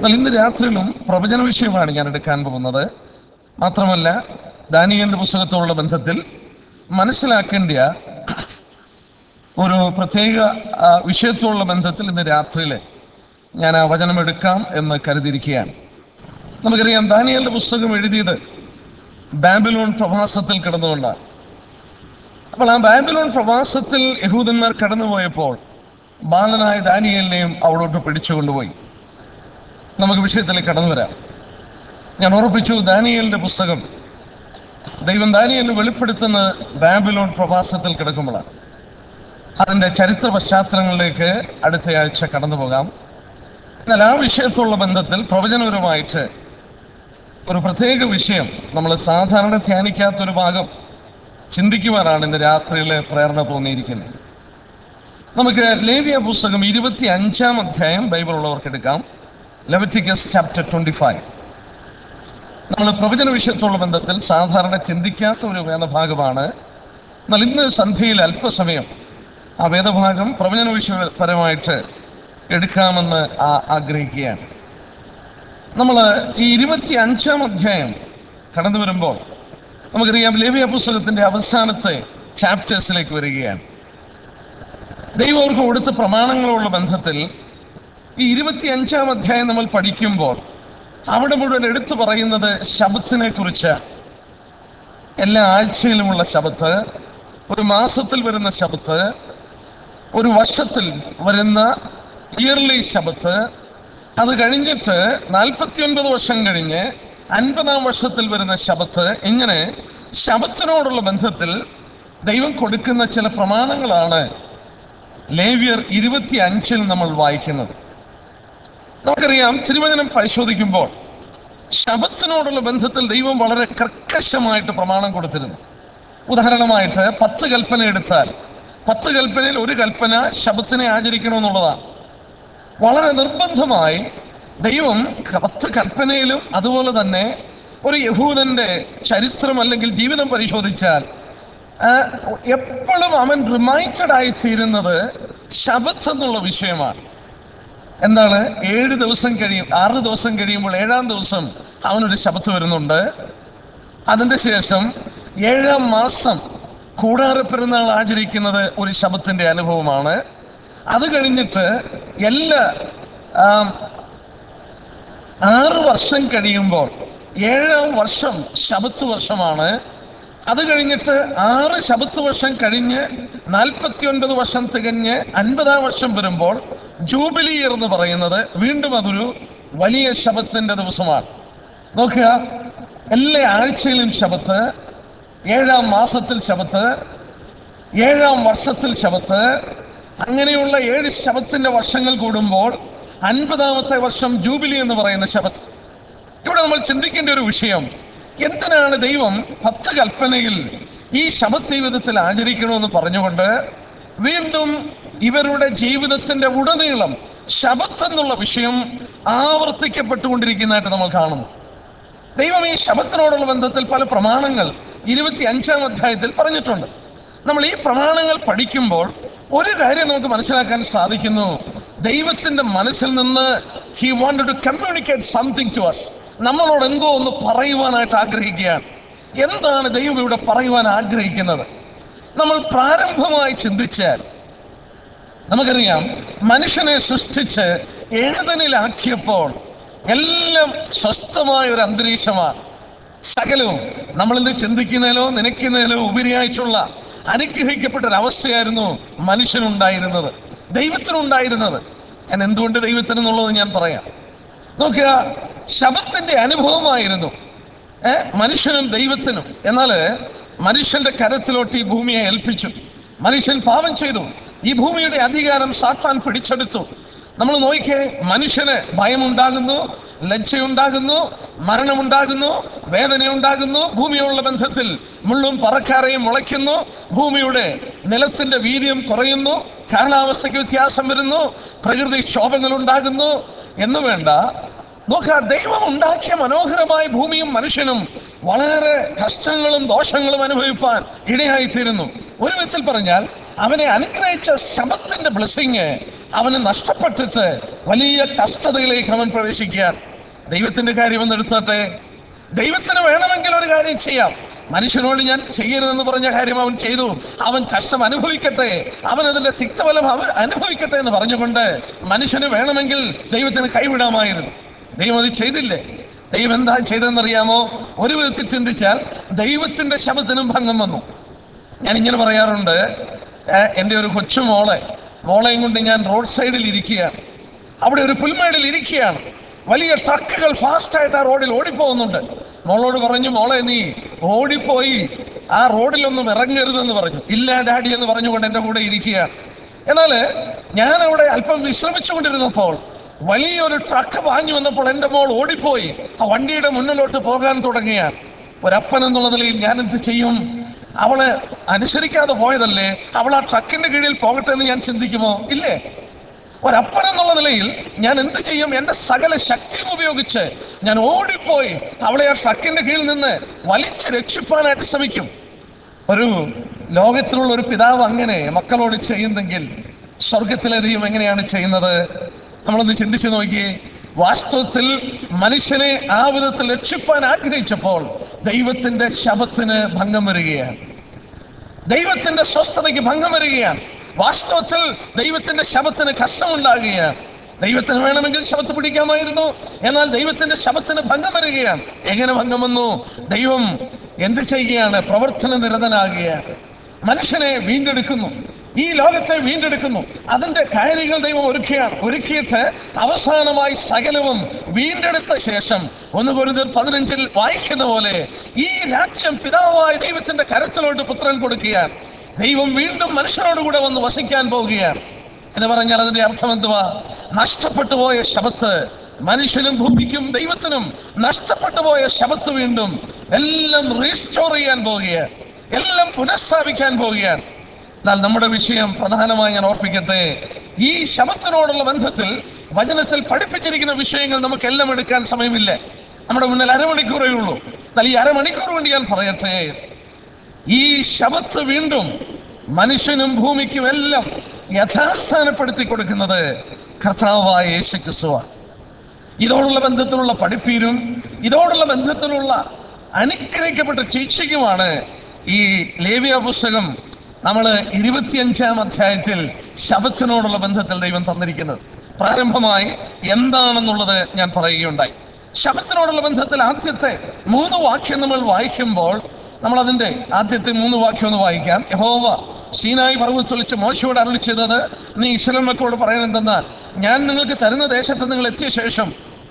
എന്നാൽ ഇന്ന് രാത്രിയിലും പ്രവചന വിഷയമാണ് ഞാൻ എടുക്കാൻ പോകുന്നത് മാത്രമല്ല ദാനിയലിന്റെ പുസ്തകത്തോടുള്ള ബന്ധത്തിൽ മനസ്സിലാക്കേണ്ട ഒരു പ്രത്യേക ആ, വിഷയത്തോടുള്ള ബന്ധത്തിൽ ഇന്ന് രാത്രിയിൽ ഞാൻ ആ വചനം എടുക്കാം എന്ന് കരുതിയിരിക്കുകയാണ് നമുക്കറിയാം ദാനിയലിന്റെ പുസ്തകം എഴുതിയത് ബാബിലോൺ പ്രവാസത്തിൽ കിടന്നുകൊണ്ടാണ് അപ്പോൾ ആ ബാബിലോൺ പ്രവാസത്തിൽ യഹൂദന്മാർ കടന്നുപോയപ്പോൾ ബാലനായ ദാനിയലിനെയും അവിടോട്ട് പിടിച്ചുകൊണ്ടുപോയി നമുക്ക് വിഷയത്തിലേക്ക് കടന്നു വരാം ഞാൻ ഉറപ്പിച്ചു ദാനിയലിന്റെ പുസ്തകം ദൈവം ദാനിയലിന് വെളിപ്പെടുത്തുന്ന ബാബിലോൺ പ്രവാസത്തിൽ കിടക്കുമ്പോഴാണ് അതിന്റെ ചരിത്ര പശ്ചാത്തലങ്ങളിലേക്ക് അടുത്ത ആഴ്ച കടന്നു പോകാം എന്നാൽ ആ വിഷയത്തോടുള്ള ബന്ധത്തിൽ പ്രവചനപരമായിട്ട് ഒരു പ്രത്യേക വിഷയം നമ്മൾ സാധാരണ ധ്യാനിക്കാത്തൊരു ഭാഗം ചിന്തിക്കുവാനാണ് ഇന്ന് രാത്രിയിൽ പ്രേരണ തോന്നിയിരിക്കുന്നത് നമുക്ക് ലേവിയ പുസ്തകം ഇരുപത്തി അഞ്ചാം അധ്യായം ബൈബിൾ ഉള്ളവർക്ക് എടുക്കാം ലെവറ്റിക്കസ് ചാപ്റ്റർ ട്വന്റി ഫൈവ് നമ്മൾ പ്രവചന വിഷയത്തോടുള്ള ബന്ധത്തിൽ സാധാരണ ചിന്തിക്കാത്ത ഒരു വേദഭാഗമാണ് എന്നാൽ ഇന്ന് സന്ധ്യയിൽ അല്പസമയം ആ വേദഭാഗം പ്രവചന വിഷയപരമായിട്ട് എടുക്കാമെന്ന് ആ- ആഗ്രഹിക്കുകയാണ് നമ്മൾ ഈ ഇരുപത്തി അഞ്ചാം അധ്യായം കടന്നു വരുമ്പോൾ നമുക്കറിയാം ലേവിയ പുസ്തകത്തിന്റെ അവസാനത്തെ ചാപ്റ്റേഴ്സിലേക്ക് വരികയാണ് ദൈവം അവർക്ക് കൊടുത്ത പ്രമാണങ്ങളുള്ള ബന്ധത്തിൽ ഈ ഇരുപത്തി അഞ്ചാം അധ്യായം നമ്മൾ പഠിക്കുമ്പോൾ അവിടെ മുഴുവൻ എടുത്തു പറയുന്നത് ശബത്തിനെ കുറിച്ച് എല്ലാ ആഴ്ചയിലുമുള്ള ശബത്ത് ഒരു മാസത്തിൽ വരുന്ന ശബത്ത് ഒരു വർഷത്തിൽ വരുന്ന ഇയർലി ശബത്ത് അത് കഴിഞ്ഞിട്ട് നാൽപ്പത്തി ഒൻപത് വർഷം കഴിഞ്ഞ് അൻപതാം വർഷത്തിൽ വരുന്ന ശബത്ത് ഇങ്ങനെ ശബത്തിനോടുള്ള ബന്ധത്തിൽ ദൈവം കൊടുക്കുന്ന ചില പ്രമാണങ്ങളാണ് ലേവ്യർ ഇരുപത്തി അഞ്ചിൽ നമ്മൾ വായിക്കുന്നത് നമുക്കറിയാം തിരുവചനം പരിശോധിക്കുമ്പോൾ ശബത്തിനോടുള്ള ബന്ധത്തിൽ ദൈവം വളരെ കർക്കശമായിട്ട് പ്രമാണം കൊടുത്തിരുന്നു ഉദാഹരണമായിട്ട് പത്ത് കൽപ്പന എടുത്താൽ പത്ത് കൽപ്പനയിൽ ഒരു കൽപ്പന ശബത്തിനെ ആചരിക്കണമെന്നുള്ളതാണ് വളരെ നിർബന്ധമായി ദൈവം പത്ത് കൽപ്പനയിലും അതുപോലെ തന്നെ ഒരു യഹൂദന്റെ ചരിത്രം അല്ലെങ്കിൽ ജീവിതം പരിശോധിച്ചാൽ ആ, എപ്പോഴും അവൻ റിമൈൻഡഡ് ആയി തീരുന്നത് ശബത്ത് എന്നുള്ള വിഷയമാണ് എന്താണ് ഏഴ് ദിവസം കഴിയും ആറ് ദിവസം കഴിയുമ്പോൾ ഏഴാം ദിവസം അവനൊരു ശബത്ത് വരുന്നുണ്ട് അതിന്റെ ശേഷം ഏഴാം മാസം കൂടാര പെരുന്നാൾ ആചരിക്കുന്നത് ഒരു ശബത്തിന്റെ അനുഭവമാണ് അത് കഴിഞ്ഞിട്ട് എല്ലാ ആം, ആറ് വർഷം കഴിയുമ്പോൾ ഏഴാം വർഷം ശബത്ത് വർഷമാണ് അത് കഴിഞ്ഞിട്ട് ആറ് ശബത്ത് വർഷം കഴിഞ്ഞ് നാൽപ്പത്തി ഒൻപത് വർഷം തികഞ്ഞ് അൻപതാം വർഷം വരുമ്പോൾ ജൂബിലി എന്ന് പറയുന്നത് വീണ്ടും അതൊരു വലിയ ശബത്തിന്റെ ദിവസമാണ് നോക്കുക എല്ലാ ആഴ്ചയിലും ശബത്ത് ഏഴാം മാസത്തിൽ ശബത്ത് ഏഴാം വർഷത്തിൽ ശബത്ത് അങ്ങനെയുള്ള ഏഴ് ശബത്തിന്റെ വർഷങ്ങൾ കൂടുമ്പോൾ അൻപതാമത്തെ വർഷം ജൂബിലി എന്ന് പറയുന്ന ശബത്ത് ഇവിടെ നമ്മൾ ചിന്തിക്കേണ്ട ഒരു വിഷയം എന്തിനാണ് ദൈവം പത്ത് കൽപ്പനയിൽ ഈ ശബത്ത് ജീവിതത്തിൽ ആചരിക്കണമെന്ന് പറഞ്ഞുകൊണ്ട് വീണ്ടും ഇവരുടെ ജീവിതത്തിന്റെ ഉടനീളം ശബത്ത് എന്നുള്ള വിഷയം ആവർത്തിക്കപ്പെട്ടുകൊണ്ടിരിക്കുന്നതായിട്ട് നമ്മൾ കാണുന്നു ദൈവം ഈ ശബത്തിനോടുള്ള ബന്ധത്തിൽ പല പ്രമാണങ്ങൾ ഇരുപത്തി അഞ്ചാം അധ്യായത്തിൽ പറഞ്ഞിട്ടുണ്ട് നമ്മൾ ഈ പ്രമാണങ്ങൾ പഠിക്കുമ്പോൾ ഒരു കാര്യം നമുക്ക് മനസ്സിലാക്കാൻ സാധിക്കുന്നു ദൈവത്തിന്റെ മനസ്സിൽ നിന്ന് he wanted to communicate something to us നമ്മളോട് എന്തോ ഒന്ന് പറയുവാനായിട്ട് ആഗ്രഹിക്കുകയാണ് എന്താണ് ദൈവം ഇവിടെ പറയുവാൻ ആഗ്രഹിക്കുന്നത് നമ്മൾ പ്രാരംഭമായി ചിന്തിച്ചാൽ നമുക്കറിയാം മനുഷ്യനെ സൃഷ്ടിച്ച് ഏതനിലാക്കിയപ്പോൾ എല്ലാം സ്വസ്ഥമായ ഒരു അന്തരീക്ഷമാണ് സകലവും നമ്മളിന്ന് ചിന്തിക്കുന്നതിലോ നനയ്ക്കുന്നതിലോ ഉപരിയായിട്ടുള്ള അനുഗ്രഹിക്കപ്പെട്ട ഒരു അവസ്ഥയായിരുന്നു മനുഷ്യനുണ്ടായിരുന്നത് ദൈവത്തിനുണ്ടായിരുന്നത് ഞാൻ എന്തുകൊണ്ട് ദൈവത്തിനെന്നുള്ളത് ഞാൻ പറയാം നോക്കുക ശബത്തിന്റെ അനുഭവമായിരുന്നു ഏ മനുഷ്യനും ദൈവത്തിനും എന്നാൽ മനുഷ്യന്റെ കരത്തിലോട്ട് ഈ ഭൂമിയെ ഏൽപ്പിച്ചു മനുഷ്യൻ പാപം ചെയ്തു ഈ ഭൂമിയുടെ അധികാരം സാത്താൻ പിടിച്ചെടുത്തു നമ്മൾ നോക്കിയേ മനുഷ്യന് ഭയമുണ്ടാകുന്നു ലജ്ജയുണ്ടാകുന്നു മരണമുണ്ടാകുന്നു വേദനയുണ്ടാകുന്നു ഭൂമിയോടുള്ള ബന്ധത്തിൽ മുള്ളും പറക്കാറയും മുളയ്ക്കുന്നു ഭൂമിയുടെ നിലത്തിന്റെ വീര്യം കുറയുന്നു കാലാവസ്ഥയ്ക്ക് വ്യത്യാസം വരുന്നു പ്രകൃതി ക്ഷോഭങ്ങൾ ഉണ്ടാകുന്നു എന്ന് വേണ്ട നോക്കുക ദൈവം ഉണ്ടാക്കിയ മനോഹരമായ ഭൂമിയും മനുഷ്യനും വളരെ കഷ്ടങ്ങളും ദോഷങ്ങളും അനുഭവിപ്പാൻ ഇടയായിത്തീരുന്നു ഒരു വിധത്തിൽ പറഞ്ഞാൽ അവനെ അനുഗ്രഹിച്ച ശബത്തിന്റെ ബ്ലെസ്സിങ് അവന് നഷ്ടപ്പെട്ടിട്ട് വലിയ കഷ്ടതയിലേക്ക് അവൻ പ്രവേശിക്കുകയാണ് ദൈവത്തിന്റെ കാര്യം ഒന്ന് എടുത്തോട്ടെ ദൈവത്തിന് വേണമെങ്കിൽ ഒരു കാര്യം ചെയ്യാം മനുഷ്യനോട് ഞാൻ ചെയ്യരുതെന്ന് പറഞ്ഞ കാര്യം അവൻ ചെയ്തു അവൻ കഷ്ടം അനുഭവിക്കട്ടെ അവൻ അതിന്റെ തിക്തഫലം അവൻ അനുഭവിക്കട്ടെ എന്ന് പറഞ്ഞുകൊണ്ട് മനുഷ്യന് വേണമെങ്കിൽ ദൈവത്തിന് കൈവിടാമായിരുന്നു ദൈവം അത് ചെയ്തില്ലേ ദൈവം എന്താ ചെയ്തതെന്നറിയാമോ ഒരു വിധത്തിൽ ചിന്തിച്ചാൽ ദൈവത്തിന്റെ ശബ്ദത്തിനും ഭംഗം വന്നു ഞാൻ ഇങ്ങനെ പറയാറുണ്ട് ഏഹ്, എൻ്റെ ഒരു കൊച്ചു മോളെ മോളെയും കൊണ്ട് ഞാൻ റോഡ് സൈഡിൽ ഇരിക്കുകയാണ് അവിടെ ഒരു പുൽമേടിൽ ഇരിക്കുകയാണ് വലിയ ട്രക്കുകൾ ഫാസ്റ്റായിട്ട് ആ റോഡിൽ ഓടിപ്പോകുന്നുണ്ട് മോളോട് പറഞ്ഞു മോളെ നീ ഓടിപ്പോയി ആ റോഡിലൊന്നും ഇറങ്ങരുതെന്ന് പറഞ്ഞു ഇല്ല ഡാഡി എന്ന് പറഞ്ഞുകൊണ്ട് എൻ്റെ കൂടെ ഇരിക്കുകയാണ് എന്നാൽ ഞാൻ അവിടെ അല്പം വിശ്രമിച്ചുകൊണ്ടിരുന്നപ്പോൾ വലിയൊരു ട്രക്ക് വാങ്ങി വന്നപ്പോൾ എൻ്റെ മോൾ ഓടിപ്പോയി ആ വണ്ടിയുടെ മുന്നിലോട്ട് പോകാൻ തുടങ്ങിയാണ് ഒരപ്പൻ എന്നുള്ള നിലയിൽ ഞാൻ എന്ത് ചെയ്യും അവള് അനുസരിക്കാതെ പോയതല്ലേ അവൾ ആ ട്രക്കിന്റെ കീഴിൽ പോകട്ടെ എന്ന് ഞാൻ ചിന്തിക്കുമോ ഇല്ലേ ഒരപ്പൻ എന്നുള്ള നിലയിൽ ഞാൻ എന്ത് ചെയ്യും എന്റെ സകല ശക്തിയും ഉപയോഗിച്ച് ഞാൻ ഓടിപ്പോയി അവളെ ആ ട്രക്കിന്റെ കീഴിൽ നിന്ന് വലിച്ച് രക്ഷിപ്പാനായിട്ട് ശ്രമിക്കും ഒരു ലോകത്തിലുള്ള ഒരു പിതാവ് അങ്ങനെ മക്കളോട് ചെയ്യുന്നെങ്കിൽ സ്വർഗത്തിലെ ദൈവം എങ്ങനെയാണ് ചെയ്യുന്നത് നമ്മളൊന്ന് ചിന്തിച്ചു നോക്കിയേ വാസ്തവത്തിൽ മനുഷ്യനെ ആ വിധത്തിൽ രക്ഷിപ്പാൻ ആഗ്രഹിച്ചപ്പോൾ ദൈവത്തിന്റെ ശബത്തിന് ഭംഗം വരികയാണ് ദൈവത്തിന്റെ സ്വസ്ഥതയ്ക്ക് ഭംഗം വരികയാണ് വാസ്തവത്തിൽ ദൈവത്തിന്റെ ശബത്തിന് കഷ്ടമുണ്ടാകുകയാണ് ദൈവത്തിന് വേണമെങ്കിൽ ശബത്ത് പിടിക്കാമായിരുന്നു എന്നാൽ ദൈവത്തിന്റെ ശബത്തിന് ഭംഗം വരികയാണ് എങ്ങനെ ഭംഗം വന്നു ദൈവം എന്ത് ചെയ്യുകയാണ് പ്രവർത്തന നിരതനാകുകയാണ് മനുഷ്യനെ വീണ്ടെടുക്കുന്നു ഈ ലോകത്തെ വീണ്ടെടുക്കുന്നു അതിന്റെ കാര്യങ്ങൾ ദൈവം ഒരുക്കുകയാണ് ഒരുക്കിയിട്ട് അവസാനമായി സകലവും വീണ്ടെടുത്ത ശേഷം ഒന്ന് കുരുതൽ പതിനഞ്ചിൽ വായിക്കുന്ന പോലെ ഈ രാജ്യം പിതാവായ ദൈവത്തിന്റെ കരത്തിലോട്ട് പുത്രൻ കൊടുക്കുകയാണ് ദൈവം വീണ്ടും മനുഷ്യനോട് കൂടെ വന്ന് വസിക്കാൻ പോവുകയാണ് എന്ന് പറഞ്ഞാൽ അതിന്റെ അർത്ഥം എന്തുവാ നഷ്ടപ്പെട്ടു പോയ ശബത്ത് മനുഷ്യനും ഭൂമിക്കും ദൈവത്തിനും നഷ്ടപ്പെട്ടു പോയ ശബത്ത് വീണ്ടും എല്ലാം റീസ്റ്റോർ ചെയ്യാൻ പോവുകയാണ് എല്ലാം പുനഃസ്ഥാപിക്കാൻ പോവുകയാണ് എന്നാൽ നമ്മുടെ വിഷയം പ്രധാനമായി ഞാൻ ഓർപ്പിക്കട്ടെ ഈ ശബത്തിനോടുള്ള ബന്ധത്തിൽ വചനത്തിൽ പഠിപ്പിച്ചിരിക്കുന്ന വിഷയങ്ങൾ നമുക്ക് എല്ലാം എടുക്കാൻ സമയമില്ല നമ്മുടെ മുന്നിൽ അരമണിക്കൂറേ ഉള്ളൂ എന്നാൽ ഈ അരമണിക്കൂർ വേണ്ടി ഞാൻ പറയട്ടെ ഈ ശബത്ത് വീണ്ടും മനുഷ്യനും ഭൂമിക്കും എല്ലാം യഥാസ്ഥാനപ്പെടുത്തി കൊടുക്കുന്നത് കർത്താവായ യേശു ക്രിസ്തുവാണ് ഇതോടുള്ള ബന്ധത്തിലുള്ള പഠിപ്പീരും ഇതോടുള്ള ബന്ധത്തിലുള്ള അനുഗ്രഹിക്കപ്പെട്ട ശിക്ഷയ്ക്കുമാണ് ഈ ലേവ്യ പുസ്തകം നമ്മൾ ഇരുപത്തിയഞ്ചാം അധ്യായത്തിൽ ശബത്തിനോടുള്ള ബന്ധത്തിൽ ദൈവം തന്നിരിക്കുന്നത് പ്രാരംഭമായി എന്താണെന്നുള്ളത് ഞാൻ പറയുകയുണ്ടായി ശബത്തിനോടുള്ള ബന്ധത്തിൽ ആദ്യത്തെ മൂന്ന് വാക്യം നമ്മൾ വായിക്കുമ്പോൾ നമ്മൾ അതിന്റെ ആദ്യത്തെ മൂന്ന് വാക്യം ഒന്ന് വായിക്കാം യഹോവ സീനായി പർവ്വതത്തിൽ വെച്ച് മോശയോട് അരളി ചെയ്തത് നീ ഇസ്ലാം മക്കളോട് പറയണെന്തെന്നാൽ ഞാൻ നിങ്ങൾക്ക് തരുന്ന ദേശത്ത് നിങ്ങൾ എത്തിയ ശേഷം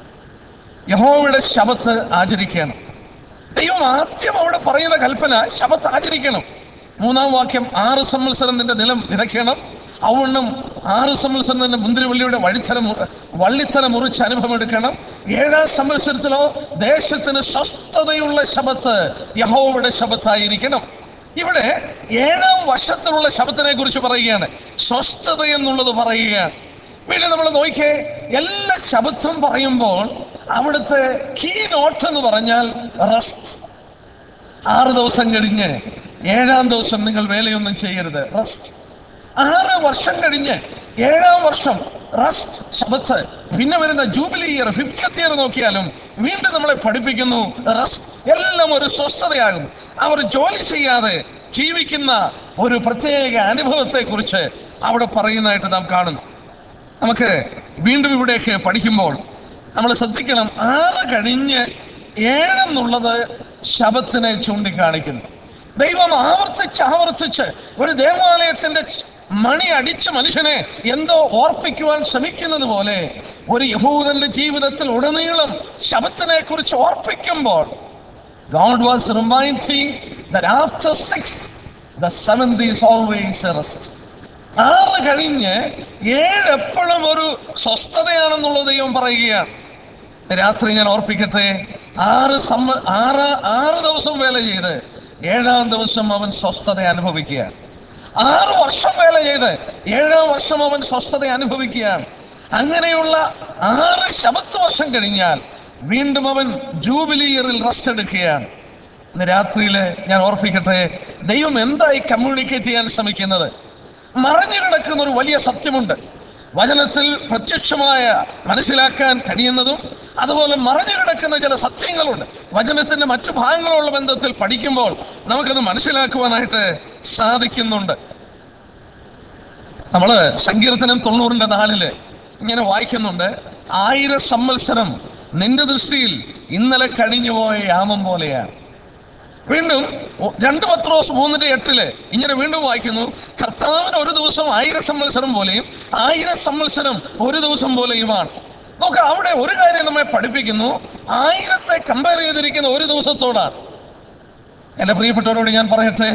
യഹോവയുടെ ശബത്ത് ആചരിക്കണം ദൈവം ആദ്യം അവിടെ പറയുന്ന കൽപ്പന ശബത്ത് ആചരിക്കണം മൂന്നാം വാക്യം ആറ് സംവത്സരം നിന്റെ നിലം വിതയ്ക്കണം അവണ്ണം ആറ് സംവത്സരം നിന്റെ മുന്തിരിവള്ളിയുടെ വഴിത്തല മു- വള്ളിത്തല മുറിച്ച് അനുഭവം എടുക്കണം ഏഴാം സംവത്സരത്തിലോ ദേശത്തിന് സ്വസ്ഥതയുള്ള ശബത്ത് യഹോവയുടെ ശബത്തായിരിക്കണം ഇവിടെ ഏഴാം വർഷത്തിലുള്ള ശബത്തിനെ കുറിച്ച് പറയുകയാണ് സ്വസ്ഥത എന്നുള്ളത് പറയുകയാണ് വീണ്ടും നമ്മൾ നോക്കിയേ എല്ലാ ശബത്തും പറയുമ്പോൾ അവിടുത്തെ കീ നോട്ട് എന്ന് പറഞ്ഞാൽ റെസ്റ്റ് ആറ് ദിവസം കഴിഞ്ഞ് ഏഴാം ദിവസം നിങ്ങൾ വേലയൊന്നും ചെയ്യരുത് റെസ്റ്റ് ആറ് വർഷം കഴിഞ്ഞ് ഏഴാം വർഷം റെസ്റ്റ് ശബത്ത് പിന്നെ വരുന്ന ജൂബിലി ഇയർ ഫിഫ്റ്റിയത്ത് ഇയർ നോക്കിയാലും വീണ്ടും നമ്മളെ പഠിപ്പിക്കുന്നു റെസ്റ്റ് എല്ലാം ഒരു സ്വസ്ഥതയാകുന്നു അവർ ജോലി ചെയ്യാതെ ജീവിക്കുന്ന ഒരു പ്രത്യേക അനുഭവത്തെ കുറിച്ച് അവിടെ പറയുന്നതായിട്ട് നാം കാണുന്നു നമുക്ക് വീണ്ടും ഇവിടേക്ക് പഠിക്കുമ്പോൾ നമ്മൾ ശ്രദ്ധിക്കണം ആറ് കഴിഞ്ഞ് ഏഴെന്നുള്ളത് ശബത്തിനെ ചൂണ്ടിക്കാണിക്കുന്നു ദൈവം ആവർത്തിച്ച് ആവർത്തിച്ച് ഒരു ദേവാലയത്തിന്റെ മണി അടിച്ച് മനുഷ്യനെ എന്തോ ഓർപ്പിക്കുവാൻ ശ്രമിക്കുന്നത് പോലെ ഒരു യഹൂദന്റെ ജീവിതത്തിൽ ഉടനീളം ശബത്തിനെ കുറിച്ച് ഓർപ്പിക്കുമ്പോൾ God was reminding that after sixth, the seventh is always a rest. ആറ് കഴിഞ്ഞ് ഏഴ് എപ്പോഴും ഒരു സ്വസ്ഥതയാണെന്നുള്ളത് ദൈവം പറയുകയാണ് രാത്രി ഞാൻ ഓർപ്പിക്കട്ടെ ആറ് സമ്മ ആറ് ആറ് ദിവസം വേല ചെയ്ത് ഏഴാം ദിവസം അവൻ സ്വസ്ഥത അനുഭവിക്കുകയാണ് ആറ് വർഷം വേല ചെയ്ത് ഏഴാം വർഷം അവൻ സ്വസ്ഥത അനുഭവിക്കുകയാണ് അങ്ങനെയുള്ള ആറ് ശബത്ത് വർഷം കഴിഞ്ഞാൽ വീണ്ടും അവൻ ജൂബിലി ഇയറിൽ റെസ്റ്റ് എടുക്കുകയാണ് ഇന്ന് രാത്രിയിൽ ഞാൻ ഓർപ്പിക്കട്ടെ ദൈവം എന്തായി കമ്മ്യൂണിക്കേറ്റ് ചെയ്യാൻ ശ്രമിക്കുന്നത് മറഞ്ഞു കിടക്കുന്ന ഒരു വലിയ സത്യമുണ്ട് വചനത്തിൽ പ്രത്യക്ഷമായ മനസ്സിലാക്കാൻ കഴിയുന്നതും അതുപോലെ മറഞ്ഞു കിടക്കുന്ന ചില സത്യങ്ങളുണ്ട് വചനത്തിന്റെ മറ്റു ഭാഗങ്ങളുള്ള ബന്ധത്തിൽ പഠിക്കുമ്പോൾ നമുക്കത് മനസ്സിലാക്കുവാനായിട്ട് സാധിക്കുന്നുണ്ട് നമ്മള് സങ്കീർത്തനം തൊണ്ണൂറിന്റെ നാലില് ഇങ്ങനെ വായിക്കുന്നുണ്ട് ആയിരം സംവത്സരം നിന്റെ ദൃഷ്ടിയിൽ ഇന്നലെ കഴിഞ്ഞുപോയ യാമം പോലെയാണ് വീണ്ടും ഒ- രണ്ട് പത്രോസ് മൂന്നിന്റെ എട്ടില് ഇങ്ങനെ വീണ്ടും വായിക്കുന്നു കർത്താവിന് ഒരു ദിവസം ആയിരം സംവത്സരം പോലെയും ആയിരം സംവത്സരം ഒരു ദിവസം പോലെയുമാണ് നോക്ക് അവിടെ ഒരു കാര്യം നമ്മെ പഠിപ്പിക്കുന്നു ആയിരത്തെ കമ്പയർ ചെയ്തിരിക്കുന്ന ഒരു ദിവസത്തോടാണ് എന്റെ പ്രിയപ്പെട്ടവരോട് ഞാൻ പറയട്ടെ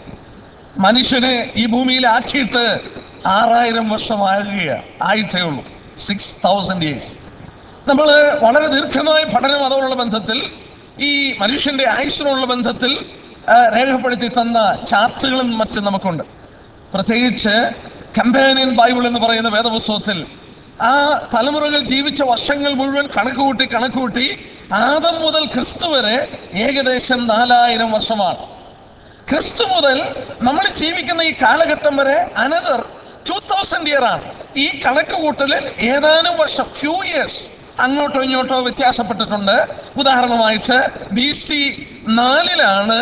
മനുഷ്യനെ ഈ ഭൂമിയിൽ ആക്കിയിട്ട് ആറായിരം വർഷമാകുകയാണ് ആയിട്ടേ ഉള്ളൂ സിക്സ് തൗസൻഡ് ഇയേഴ്സ് നമ്മൾ വളരെ ദീർഘമായ പഠനം അതോടുള്ള ബന്ധത്തിൽ ഈ മനുഷ്യന്റെ ആയുസ്സിനുള്ള ബന്ധത്തിൽ ആ, രേഖപ്പെടുത്തി തന്ന ചാർട്ടുകളും മറ്റും നമുക്കുണ്ട് പ്രത്യേകിച്ച് കമ്പാനിയൻ ബൈബിൾ എന്ന് പറയുന്ന വേദപുസ്തകത്തിൽ ആ തലമുറകൾ ജീവിച്ച വർഷങ്ങൾ മുഴുവൻ കണക്കുകൂട്ടി കണക്കുകൂട്ടി ആദം മുതൽ ക്രിസ്തു വരെ ഏകദേശം നാലായിരം വർഷമാണ് ക്രിസ്തു മുതൽ നമ്മൾ ജീവിക്കുന്ന ഈ കാലഘട്ടം വരെ അനദർ ടൂ തൗസൻഡ് ഇയർ ആണ് ഈ കണക്ക് കൂട്ടലിൽ ഏതാനും വർഷം ഫ്യൂ ഇയേഴ്സ് അങ്ങോട്ടോ ഇങ്ങോട്ടോ വ്യത്യാസപ്പെട്ടിട്ടുണ്ട് ഉദാഹരണമായിട്ട് ബി സി നാലിലാണ്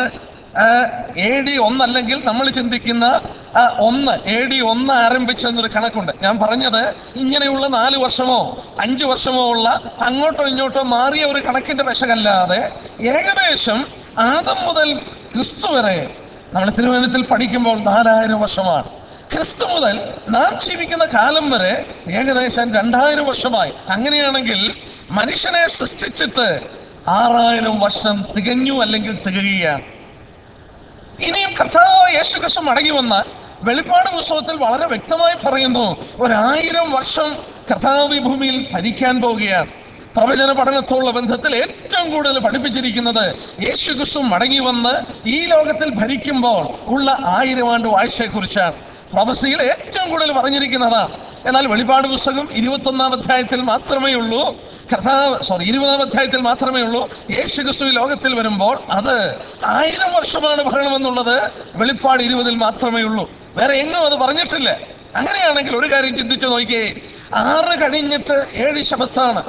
എ ഡി ഒന്നല്ലെങ്കിൽ നമ്മൾ ചിന്തിക്കുന്ന ആ, ഒന്ന് എ ഡി ഒന്ന് ആരംഭിച്ചെന്നൊരു കണക്കുണ്ട് ഞാൻ പറഞ്ഞത് ഇങ്ങനെയുള്ള നാല് വർഷമോ അഞ്ച് വർഷമോ ഉള്ള അങ്ങോട്ടോ ഇങ്ങോട്ടോ മാറിയ ഒരു കണക്കിന്റെ വശമല്ലാതെ ഏകദേശം ആദം മുതൽ ക്രിസ്തു വരെ നമ്മൾ തിരുവനന്തപുരത്തിൽ പഠിക്കുമ്പോൾ നാലായിരം വർഷമാണ് ക്രിസ്തു മുതൽ നാം ജീവിക്കുന്ന കാലം വരെ ഏകദേശം രണ്ടായിരം വർഷമായി അങ്ങനെയാണെങ്കിൽ മനുഷ്യനെ സൃഷ്ടിച്ചിട്ട് ആറായിരം വർഷം തികഞ്ഞു അല്ലെങ്കിൽ തികയുകയാണ് ഇനിയും കർത്താവ് യേശു ക്രിസ്തു മടങ്ങി വന്നാൽ വെളിപ്പാട് പുസ്തകത്തിൽ വളരെ വ്യക്തമായി പറയുന്നു ഒരായിരം വർഷം കർത്താവ് ഈ ഭൂമിയിൽ ഭരിക്കാൻ പോവുകയാണ് പ്രവചന പഠനത്തോടുള്ള ബന്ധത്തിൽ ഏറ്റവും കൂടുതൽ പഠിപ്പിച്ചിരിക്കുന്നത് യേശു ക്രിസ്തു മടങ്ങി വന്ന് ഈ ലോകത്തിൽ ഭരിക്കുമ്പോൾ ഉള്ള ആയിരം ആണ്ട് വാഴ്ചയെക്കുറിച്ചാണ് പ്രൊഫസിയിൽ ഏറ്റവും കൂടുതൽ പറഞ്ഞിരിക്കുന്നതാണ് എന്നാൽ വെളിപ്പാട് പുസ്തകം ഇരുപത്തൊന്നാം അധ്യായത്തിൽ മാത്രമേ ഉള്ളൂ കർത്താവ് സോറി ഇരുപതാം അധ്യായത്തിൽ മാത്രമേ ഉള്ളൂ യേശു ക്രിസ്തു ഈ ലോകത്തിൽ വരുമ്പോൾ അത് ആയിരം വർഷമാണ് ഭരണമെന്നുള്ളത് വെളിപ്പാട് ഇരുപതിൽ മാത്രമേ ഉള്ളൂ വേറെ എങ്ങും അത് പറഞ്ഞിട്ടില്ല അങ്ങനെയാണെങ്കിൽ ഒരു കാര്യം ചിന്തിച്ചു നോക്കിയേ ആറ് കഴിഞ്ഞിട്ട് ഏഴ് ശബത്താണ്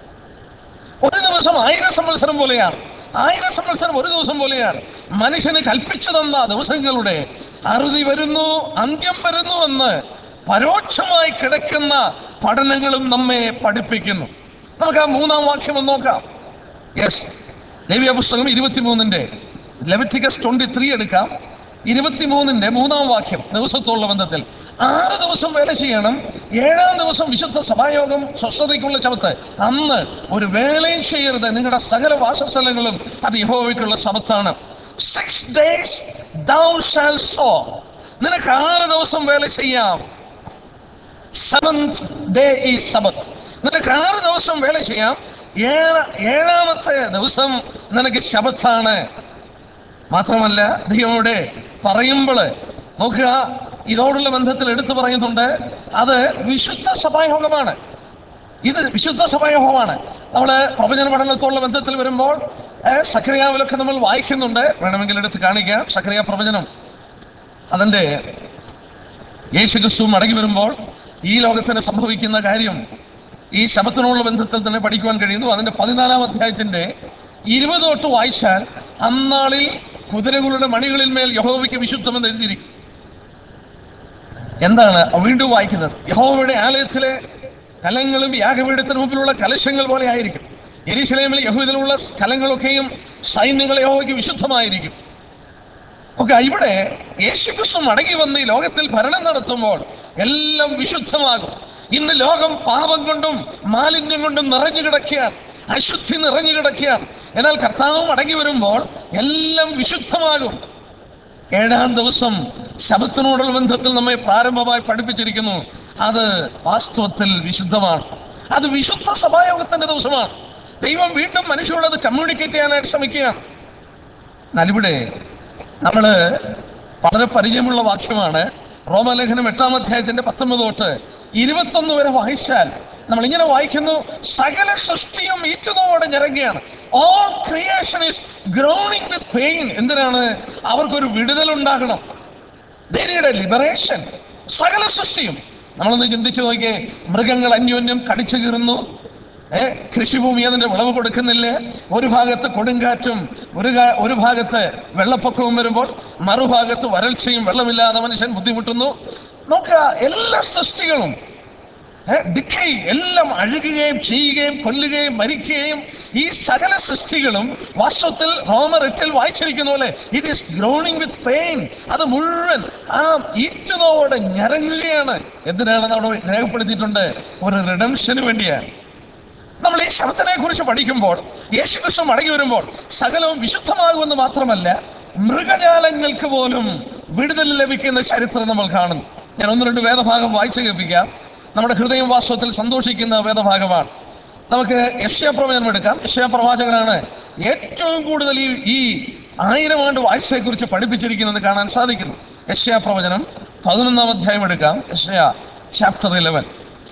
ഒരു ദിവസം ആയിരം സംവത്സരം പോലെയാണ് ആയിരം സംവത്സരം ഒരു ദിവസം പോലെയാണ് മനുഷ്യന് കൽപ്പിച്ചു തന്ന ദിവസങ്ങളുടെ അറുതി വരുന്നു അന്ത്യം വരുന്നു എന്ന് പരോക്ഷമായി കിടക്കുന്ന പഠനങ്ങളും നമ്മെ പഠിപ്പിക്കുന്നു നമുക്ക് ആ മൂന്നാം വാക്യം ഒന്ന് നോക്കാം യെസ് ദേവിയ പുസ്തകം ഇരുപത്തിമൂന്നിന്റെ ലെവറ്റിക്കസ് ട്വന്റി ത്രീ എടുക്കാം ഇരുപത്തിമൂന്നിന്റെ മൂന്നാം വാക്യം ദിവസത്തോടുള്ള ബന്ധത്തിൽ ആറ് ദിവസം വേല ചെയ്യണം ഏഴാം ദിവസം വിശുദ്ധ സഭായോഗം സ്വസ്ഥതയ്ക്കുള്ള ചവത്ത് അന്ന് ഒരു വേലയും ചെയ്യരുത് നിങ്ങളുടെ സകല വാസസ്ഥലങ്ങളും അത് യഹോവയ്ക്കുള്ള സബത്താണ് six days thou shalt sow നിനക്ക് ആറ് ദിവസം വേല ചെയ്യാം സെവൻത് ഡേ ഈ സബത്ത് നിനക്ക് ആറ് ദിവസം വേല ചെയ്യാം ഏഴ ഏഴാമത്തെ ദിവസം നിനക്ക് ശബത്താണ് മാത്രമല്ല ദൈവമോടെ പറയുമ്പോൾ നോക്കുക ഇതോടുള്ള ബന്ധത്തിൽ എടുത്തു പറയുന്നുണ്ട് അത് വിശുദ്ധ സഭായോഗമാണ് ഇത് വിശുദ്ധ സഭായോഗമാണ് നമ്മൾ പ്രവചന പഠനത്തോടുള്ള ബന്ധത്തിൽ വരുമ്പോൾ ഏഹ്, സക്രിയാവിലൊക്കെ നമ്മൾ വായിക്കുന്നുണ്ട് വേണമെങ്കിൽ എടുത്ത് കാണിക്കാം സക്രിയ പ്രവചനം അതിൻ്റെ യേശുക്രിസ്തു മടങ്ങി വരുമ്പോൾ ഈ ലോകത്തിന് സംഭവിക്കുന്ന കാര്യം ഈ ശബത്തിനോടുള്ള ബന്ധത്തിൽ തന്നെ പഠിക്കുവാൻ കഴിയുന്നു അതിന്റെ പതിനാലാം അധ്യായത്തിന്റെ ഇരുപത് തൊട്ട് വായിച്ചാൽ അന്നാളിൽ കുതിരകളുടെ മണികളിൽ മേൽ യഹോവയ്ക്ക് വിശുദ്ധമെന്ന് എഴുതിയിരിക്കും എന്താണ് വീണ്ടും വായിക്കുന്നത് യഹോവയുടെ ആലയത്തിലെ കലങ്ങളും യാഗപീഠത്തിന് മുമ്പിലുള്ള കലശങ്ങൾ പോലെ ആയിരിക്കും എരിശലേമിൽ യഹൂദിലുള്ള കലങ്ങളൊക്കെയും സൈന്യങ്ങൾ യഹോവയ്ക്ക് വിശുദ്ധമായിരിക്കും ഓക്കെ ഇവിടെ യേശുക്രിസ്തു മടങ്ങി വന്ന് ഈ ലോകത്തിൽ ഭരണം നടത്തുമ്പോൾ എല്ലാം വിശുദ്ധമാകും ഇന്ന് ലോകം പാപം കൊണ്ടും മാലിന്യം കൊണ്ടും നിറഞ്ഞു കിടക്കുകയാണ് അശുദ്ധി നിറഞ്ഞു കിടക്കുകയാണ് എന്നാൽ കർത്താവ് മടങ്ങി വരുമ്പോൾ എല്ലാം വിശുദ്ധമാകും ഏഴാം ദിവസം ശബത്തിനോടുള്ള ബന്ധത്തിൽ നമ്മെ പ്രാരംഭമായി പഠിപ്പിച്ചിരിക്കുന്നു അത് വാസ്തവത്തിൽ വിശുദ്ധമാണ് അത് വിശുദ്ധ സഭായോഗത്തിന്റെ ദിവസമാണ് ദൈവം വീണ്ടും മനുഷ്യരോട് അത് കമ്മ്യൂണിക്കേറ്റ് ചെയ്യാനായിട്ട് ശ്രമിക്കുകയാണ് എന്നാൽ ഇവിടെ നമ്മള് വളരെ പരിചയമുള്ള വാക്യമാണ് റോമലേഖനം എട്ടാം അധ്യായത്തിന്റെ പത്തൊമ്പത് തൊട്ട് ഇരുപത്തൊന്ന് വരെ വായിച്ചാൽ നമ്മൾ ഇങ്ങനെ വായിക്കുന്നു സകല സൃഷ്ടിയും ഈറ്റുന്നതോടെ ഞരങ്ങുകയാണ് all creation is groaning with pain എന്തിനാണ് അവർക്കൊരു വിടുതൽ ഉണ്ടാകണം ലിബറേഷൻ സകല സൃഷ്ടിയും നമ്മളൊന്ന് ചിന്തിച്ചു നോക്കിയേ മൃഗങ്ങൾ അന്യോന്യം കടിച്ചു കീറുന്നു ഏ കൃഷിഭൂമി അതിന്റെ വിളവ് കൊടുക്കുന്നില്ല ഒരു ഭാഗത്ത് കൊടുങ്കാറ്റും ഒരു കാ- ഒരു ഭാഗത്ത് വെള്ളപ്പൊക്കവും വരുമ്പോൾ മറുഭാഗത്ത് വരൾച്ചയും വെള്ളമില്ലാതെ മനുഷ്യൻ ബുദ്ധിമുട്ടുന്നു നോക്കുക എല്ലാ സൃഷ്ടികളും ഡിക്കൈ എല്ലാം അഴുകുകയും ചെയ്യുകയും കൊല്ലുകയും മരിക്കുകയും ഈ സകല സൃഷ്ടികളും വാസ്തവത്തിൽ റോമർ എട്ടിൽ വായിച്ചിരിക്കുന്ന പോലെ it is groaning with pain അത് മുഴുവൻ ആ ഈറ്റുനോവോടെ ഞരങ്ങുകയാണ് എന്തിനാണ് അവിടെ രേഖപ്പെടുത്തിയിട്ടുണ്ട് ഒരു റിഡംഷന് വേണ്ടിയാണ് നമ്മൾ ഈ ശബ്ദത്തിനെ കുറിച്ച് പഠിക്കുമ്പോൾ യേശുക്രിസ്തു മടങ്ങി വരുമ്പോൾ സകലവും വിശുദ്ധമാകുമെന്ന് മാത്രമല്ല മൃഗജാലങ്ങൾക്ക് പോലും വിടുതൽ ലഭിക്കുന്ന ചരിത്രം നമ്മൾ കാണുന്നു ഞാൻ ഒന്ന് രണ്ട് വേദഭാഗം വായിച്ചു കേൾപ്പിക്കാം നമ്മുടെ ഹൃദയം വാസ്തവത്തിൽ സന്തോഷിക്കുന്ന വേദഭാഗമാണ് നമുക്ക് യക്ഷയപ്രവചനം എടുക്കാം യക്ഷയപ്രവാചകനാണ് ഏറ്റവും കൂടുതൽ ഈ ഈ ആയിരം ആണ്ട് വാഴ്ചയെക്കുറിച്ച് പഠിപ്പിച്ചിരിക്കുന്നത് കാണാൻ സാധിക്കുന്നു യക്ഷയപ്രവചനം പതിനൊന്നാം അധ്യായം എടുക്കാം യക്ഷയ ചാപ്റ്റർ ഇലവൻ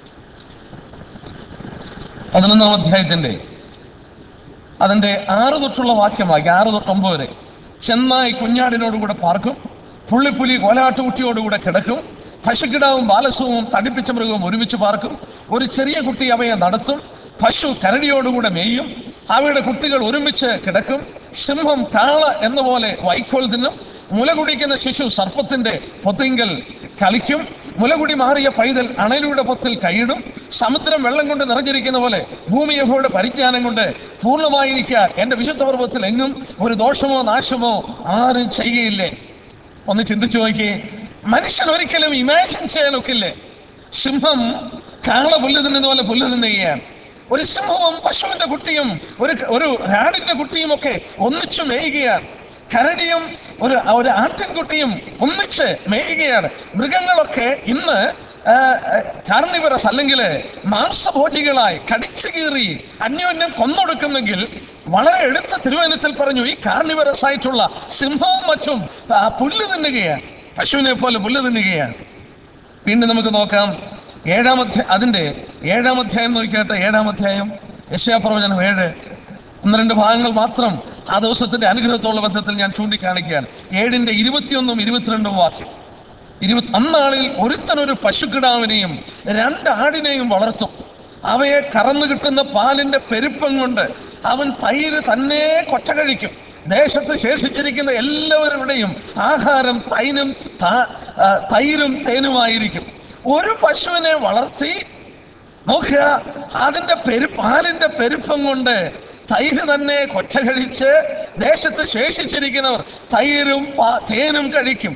പതിനൊന്നാം അധ്യായത്തിന്റെ അതിന്റെ ആറ് തൊട്ടുള്ള വാക്യമാക്കി ആറ് തൊട്ട് ഒമ്പത് വരെ ചെന്നായി കുഞ്ഞാടിനോടുകൂടെ പാർക്കും പുള്ളിപ്പുലി കോലാട്ടുകുട്ടിയോടുകൂടെ കിടക്കും പശുക്കിടാവും ബാലസവും തടിപ്പിച്ച മൃഗവും ഒരുമിച്ച് പാർക്കും ഒരു ചെറിയ കുട്ടി അവയെ നടത്തും പശു കരടിയോടുകൂടെ മേയും അവയുടെ കുട്ടികൾ ഒരുമിച്ച് കിടക്കും സിംഹം കാള എന്ന പോലെ വൈക്കോൽ തിന്നും മുല കുടിക്കുന്ന ശിശു സർപ്പത്തിന്റെ പൊത്തിങ്കൽ കളിക്കും മുലകുടി മാറിയ പൈതൽ അണലിയുടെ പൊത്തിൽ കൈയിടും സമുദ്രം വെള്ളം കൊണ്ട് നിറഞ്ഞിരിക്കുന്ന പോലെ ഭൂമി യഹോയുടെ പരിജ്ഞാനം കൊണ്ട് പൂർണ്ണമായിരിക്കുക എന്റെ വിശുദ്ധ പർവ്വത്തിൽ എങ്ങും ഒരു ദോഷമോ നാശമോ ആരും ചെയ്യുകയില്ലേ ഒന്ന് ചിന്തിച്ചു നോക്കിയേ മനുഷ്യൻ ഒരിക്കലും ഇമാജിൻ ചെയ്യാനൊക്കില്ലേ സിംഹം കാള പുല്ല് തിന്നുന്ന പോലെ പുല്ല് തിന്നുകയാണ് ഒരു സിംഹവും പശുവിന്റെ കുട്ടിയും ഒരു ഒരു രാടിന്റെ കുട്ടിയും ഒക്കെ ഒന്നിച്ചു മേയുകയാണ് കരടിയും ഒരു ഒരു ആട്ടിൻകുട്ടിയും ഒന്നിച്ച് മേയുകയാണ് മൃഗങ്ങളൊക്കെ ഇന്ന് കാർണിവറസ് അല്ലെങ്കിൽ മാംസഭോജികളായി കടിച്ചു കീറി അന്യോന്യം കൊന്നൊടുക്കുന്നെങ്കിൽ വളരെ എടുത്ത തിരുവനന്തപുരത്തിൽ പറഞ്ഞു ഈ കാർണിവറസ് ആയിട്ടുള്ള സിംഹവും മറ്റും ആ, പുല്ല് തിന്നുകയാണ് പശുവിനെ പോലെ പുല്ല് തിന്നുകയാണ് വീണ്ടും നമുക്ക് നോക്കാം ഏഴാമധ്യ അതിന്റെ ഏഴാം അധ്യായം നോക്കിയാട്ടെ ഏഴാം അധ്യായം യശയാപ്രവചനം ഏഴ് ഒന്ന് രണ്ട് ഭാഗങ്ങൾ മാത്രം ആ ദിവസത്തിന്റെ അനുഗ്രഹത്തോളം ബന്ധത്തിൽ ഞാൻ ചൂണ്ടിക്കാണിക്കുകയാണ് ഏഴിന്റെ ഇരുപത്തിയൊന്നും ഇരുപത്തിരണ്ടും വാക്യം ഇരുപത്തി അന്നാളിൽ ഒരുത്തനൊരു പശുക്കിടാവിനെയും രണ്ട് ആടിനെയും വളർത്തും അവയെ കറന്നു കിട്ടുന്ന പാലിന്റെ പെരുപ്പം കൊണ്ട് അവൻ തൈര് തന്നെ കൊച്ച കഴിക്കും ദേശത്ത് ശേഷിച്ചിരിക്കുന്ന എല്ലാവരുടെയും ആഹാരം തൈനും ത- ആ, തൈരും തേനുമായിരിക്കും ഒരു പശുവിനെ വളർത്തി നോക്കുക അതിന്റെ പെരു പാലിന്റെ പെരുപ്പം കൊണ്ട് തൈര് തന്നെ കൊച്ച കഴിച്ച് ദേശത്ത് ശേഷിച്ചിരിക്കുന്നവർ തൈരും പാ- തേനും കഴിക്കും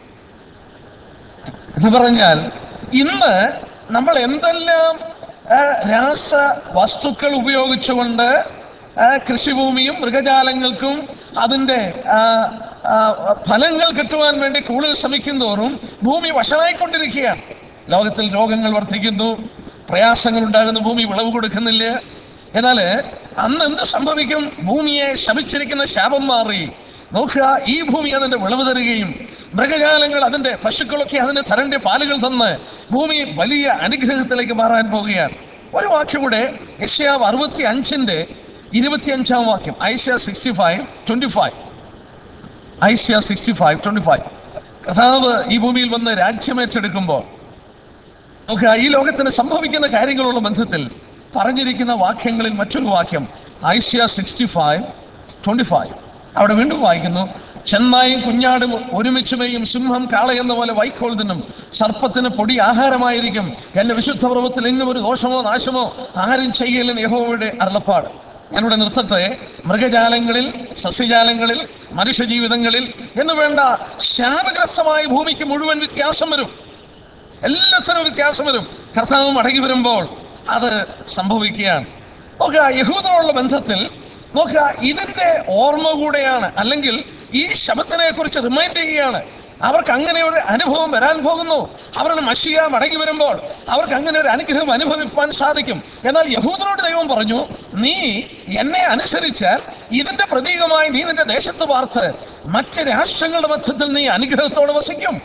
എന്ന് പറഞ്ഞാൽ ഇന്ന് നമ്മൾ എന്തെല്ലാം ആ, രാസ വസ്തുക്കൾ ഉപയോഗിച്ചുകൊണ്ട് ആ, കൃഷിഭൂമിയും മൃഗജാലങ്ങൾക്കും അതിൻ്റെ ആ, ആ, ഫലങ്ങൾ കിട്ടുവാൻ വേണ്ടി കൂടുതൽ ശ്രമിക്കും തോറും ഭൂമി വഷളായിക്കൊണ്ടിരിക്കുകയാണ് ലോകത്തിൽ രോഗങ്ങൾ വർദ്ധിക്കുന്നു പ്രയാസങ്ങൾ ഉണ്ടാകുന്നു ഭൂമി വിളവ് കൊടുക്കുന്നില്ല എന്നാൽ അന്ന് എന്ത് സംഭവിക്കും ഭൂമിയെ ശമിച്ചിരിക്കുന്ന ശാപം മാറി നോക്കുക ഈ ഭൂമി അതിന്റെ വിളവ് തരികയും മൃഗജാലങ്ങൾ അതിന്റെ പശുക്കളൊക്കെ അതിന്റെ തരന്റെ പാലുകൾ തന്ന് ഭൂമി വലിയ അനുഗ്രഹത്തിലേക്ക് മാറാൻ പോവുകയാണ് ഒരു വാക്യം കൂടെ യശ്യാവ് അറുപത്തി അഞ്ചിന്റെ ഇരുപത്തി അഞ്ചാം വാക്യം Isaiah sixty five twenty five Isaiah sixty five twenty five കർത്താവ് ഈ ഭൂമിയിൽ വന്ന് രാജ്യമേറ്റെടുക്കുമ്പോൾ നോക്കുക ഈ ലോകത്തിന് സംഭവിക്കുന്ന കാര്യങ്ങളുള്ള ബന്ധത്തിൽ പറഞ്ഞിരിക്കുന്ന വാക്യങ്ങളിൽ മറ്റൊരു വാക്യം Isaiah sixty five twenty five അവിടെ വീണ്ടും വായിക്കുന്നു ചെന്നായും കുഞ്ഞാടും ഒരുമിച്ചുമേയും സിംഹം കാളയെന്ന പോലെ വൈക്കോൾ തിന്നും സർപ്പത്തിന് പൊടി ആഹാരമായിരിക്കും എന്റെ വിശുദ്ധ പർവ്വത്തിൽ എങ്ങും ഒരു ദോഷമോ നാശമോ ആരും ചെയ്യലെന്ന് യഹോവയുടെ അരുളപ്പാട് ഞാനിവിടെ നിർത്തട്ടെ മൃഗജാലങ്ങളിൽ സസ്യജാലങ്ങളിൽ മനുഷ്യജീവിതങ്ങളിൽ എന്ന് വേണ്ട ശാപഗ്രസ്തമായ ഭൂമിക്ക് മുഴുവൻ വ്യത്യാസം വരും എല്ലാത്തിനും വ്യത്യാസം വരും കർത്താവ് മടങ്ങി വരുമ്പോൾ അത് സംഭവിക്കുകയാണ് നോക്കുക യഹൂദനോടുള്ള ബന്ധത്തിൽ നോക്കുക ഇതിന്റെ ഓർമ്മ കൂടെയാണ് അല്ലെങ്കിൽ ഈ ശബത്തിനെ കുറിച്ച് റിമൈൻഡ് ചെയ്യുകയാണ് അവർക്ക് അങ്ങനെ ഒരു അനുഭവം വരാൻ പോകുന്നു അവരുടെ മഷിയ മടങ്ങി വരുമ്പോൾ അവർക്ക് അങ്ങനെ ഒരു അനുഗ്രഹം അനുഭവിപ്പാൻ സാധിക്കും എന്നാൽ യഹൂദനോട് ദൈവം പറഞ്ഞു നീ എന്നെ അനുസരിച്ചാൽ ഇതിന്റെ പ്രതീകമായി നീ നിന്റെ ദേശത്ത് പാർത്ത് മറ്റ് രാഷ്ട്രങ്ങളുടെ മധ്യത്തിൽ നീ അനുഗ്രഹത്തോടെ വസിക്കും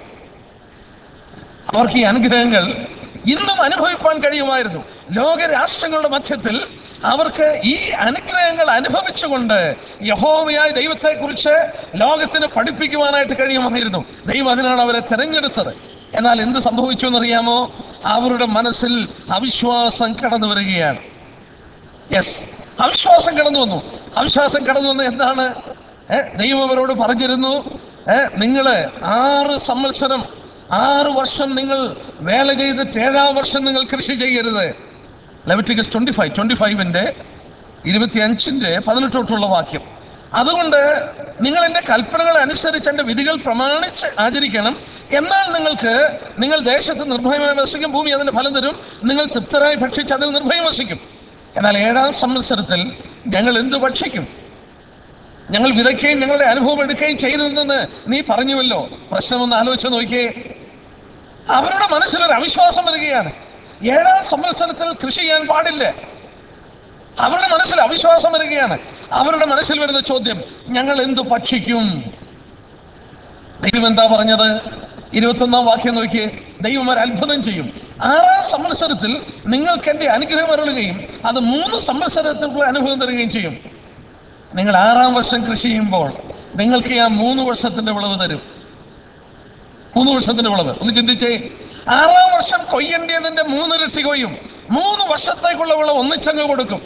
അവർക്ക് ഈ അനുഗ്രഹങ്ങൾ ഇന്നും അനുഭവിപ്പാൻ കഴിയുമായിരുന്നു ലോകരാഷ്ട്രങ്ങളുടെ മധ്യത്തിൽ അവർക്ക് ഈ അനുഗ്രഹങ്ങൾ അനുഭവിച്ചുകൊണ്ട് യഹോവയായ ദൈവത്തെക്കുറിച്ച് ലോകത്തിന് പഠിപ്പിക്കുവാനായിട്ട് കഴിയുമായിരുന്നു ദൈവം അതിനാണ് അവരെ തിരഞ്ഞെടുത്തത് എന്നാൽ എന്ത് സംഭവിച്ചു എന്നറിയാമോ അവരുടെ മനസ്സിൽ അവിശ്വാസം കടന്നു വരികയാണ് യെസ് അവിശ്വാസം കടന്നു വന്നു അവിശ്വാസം കടന്നു വന്നു എന്താണ് ഏ, ദൈവം അവരോട് പറഞ്ഞിരുന്നു ഏ, നിങ്ങള് ആറ് സംവത്സരം ആറ് വർഷം നിങ്ങൾ വേല ചെയ്തിട്ട് ഏഴാം വർഷം നിങ്ങൾ കൃഷി ചെയ്യരുത് ലെവറ്റിക്കസ് ട്വന്റി ഫൈവ് ട്വന്റി ഫൈവിന്റെ ഇരുപത്തി അഞ്ചിന്റെ പതിനെട്ട് തൊട്ടുള്ള വാക്യം അതുകൊണ്ട് നിങ്ങൾ എൻ്റെ കൽപ്പനകൾ അനുസരിച്ച് എൻ്റെ വിധികൾ പ്രമാണിച്ച് ആചരിക്കണം എന്നാൽ നിങ്ങൾക്ക് നിങ്ങൾ ദേശത്ത് നിർഭയമായി വസിക്കും ഭൂമി അതിന്റെ ഫലം തരും നിങ്ങൾ തൃപ്തരായി ഭക്ഷിച്ച് അതിൽ നിർഭയം വസിക്കും എന്നാൽ ഏഴാം സംവത്സരത്തിൽ ഞങ്ങൾ എന്ത് ഭക്ഷിക്കും ഞങ്ങൾ വിതയ്ക്കുകയും ഞങ്ങളുടെ അനുഭവം എടുക്കുകയും ചെയ്തതെന്ന് നീ പറഞ്ഞുവല്ലോ പ്രശ്നമൊന്ന് ആലോചിച്ച് നോക്കിയേ അവരുടെ മനസ്സിലൊരു അവിശ്വാസം വരികയാണ് ഏഴാം സംവത്സരത്തിൽ കൃഷി ചെയ്യാൻ പാടില്ല അവരുടെ മനസ്സിൽ അവിശ്വാസം വരികയാണ് അവരുടെ മനസ്സിൽ വരുന്ന ചോദ്യം ഞങ്ങൾ എന്ത് ഭക്ഷിക്കും ദൈവം എന്താ പറഞ്ഞത് ഇരുപത്തൊന്നാം വാക്യം നോക്കിയേ ദൈവം ഒരു അത്ഭുതം ചെയ്യും ആറാം സംവത്സരത്തിൽ നിങ്ങൾക്ക് എന്റെ അനുഗ്രഹം അരുളുകയും അത് മൂന്ന് സംവത്സരത്തിലുള്ള അനുഭവം തരികയും ചെയ്യും നിങ്ങൾ ആറാം വർഷം കൃഷി ചെയ്യുമ്പോൾ നിങ്ങൾക്ക് ആ മൂന്ന് വർഷത്തിന്റെ വിളവ് തരും മൂന്ന് വർഷത്തിന്റെ വിളവ് ഒന്ന് ചിന്തിച്ചേ ആറാം വർഷം കൊയ്യേണ്ടതിന്റെ മൂന്നിരട്ടി കൊയ്യും മൂന്ന് വർഷത്തേക്കുള്ള വിളവ് ഒന്നിച്ചങ്ങ് കൊടുക്കും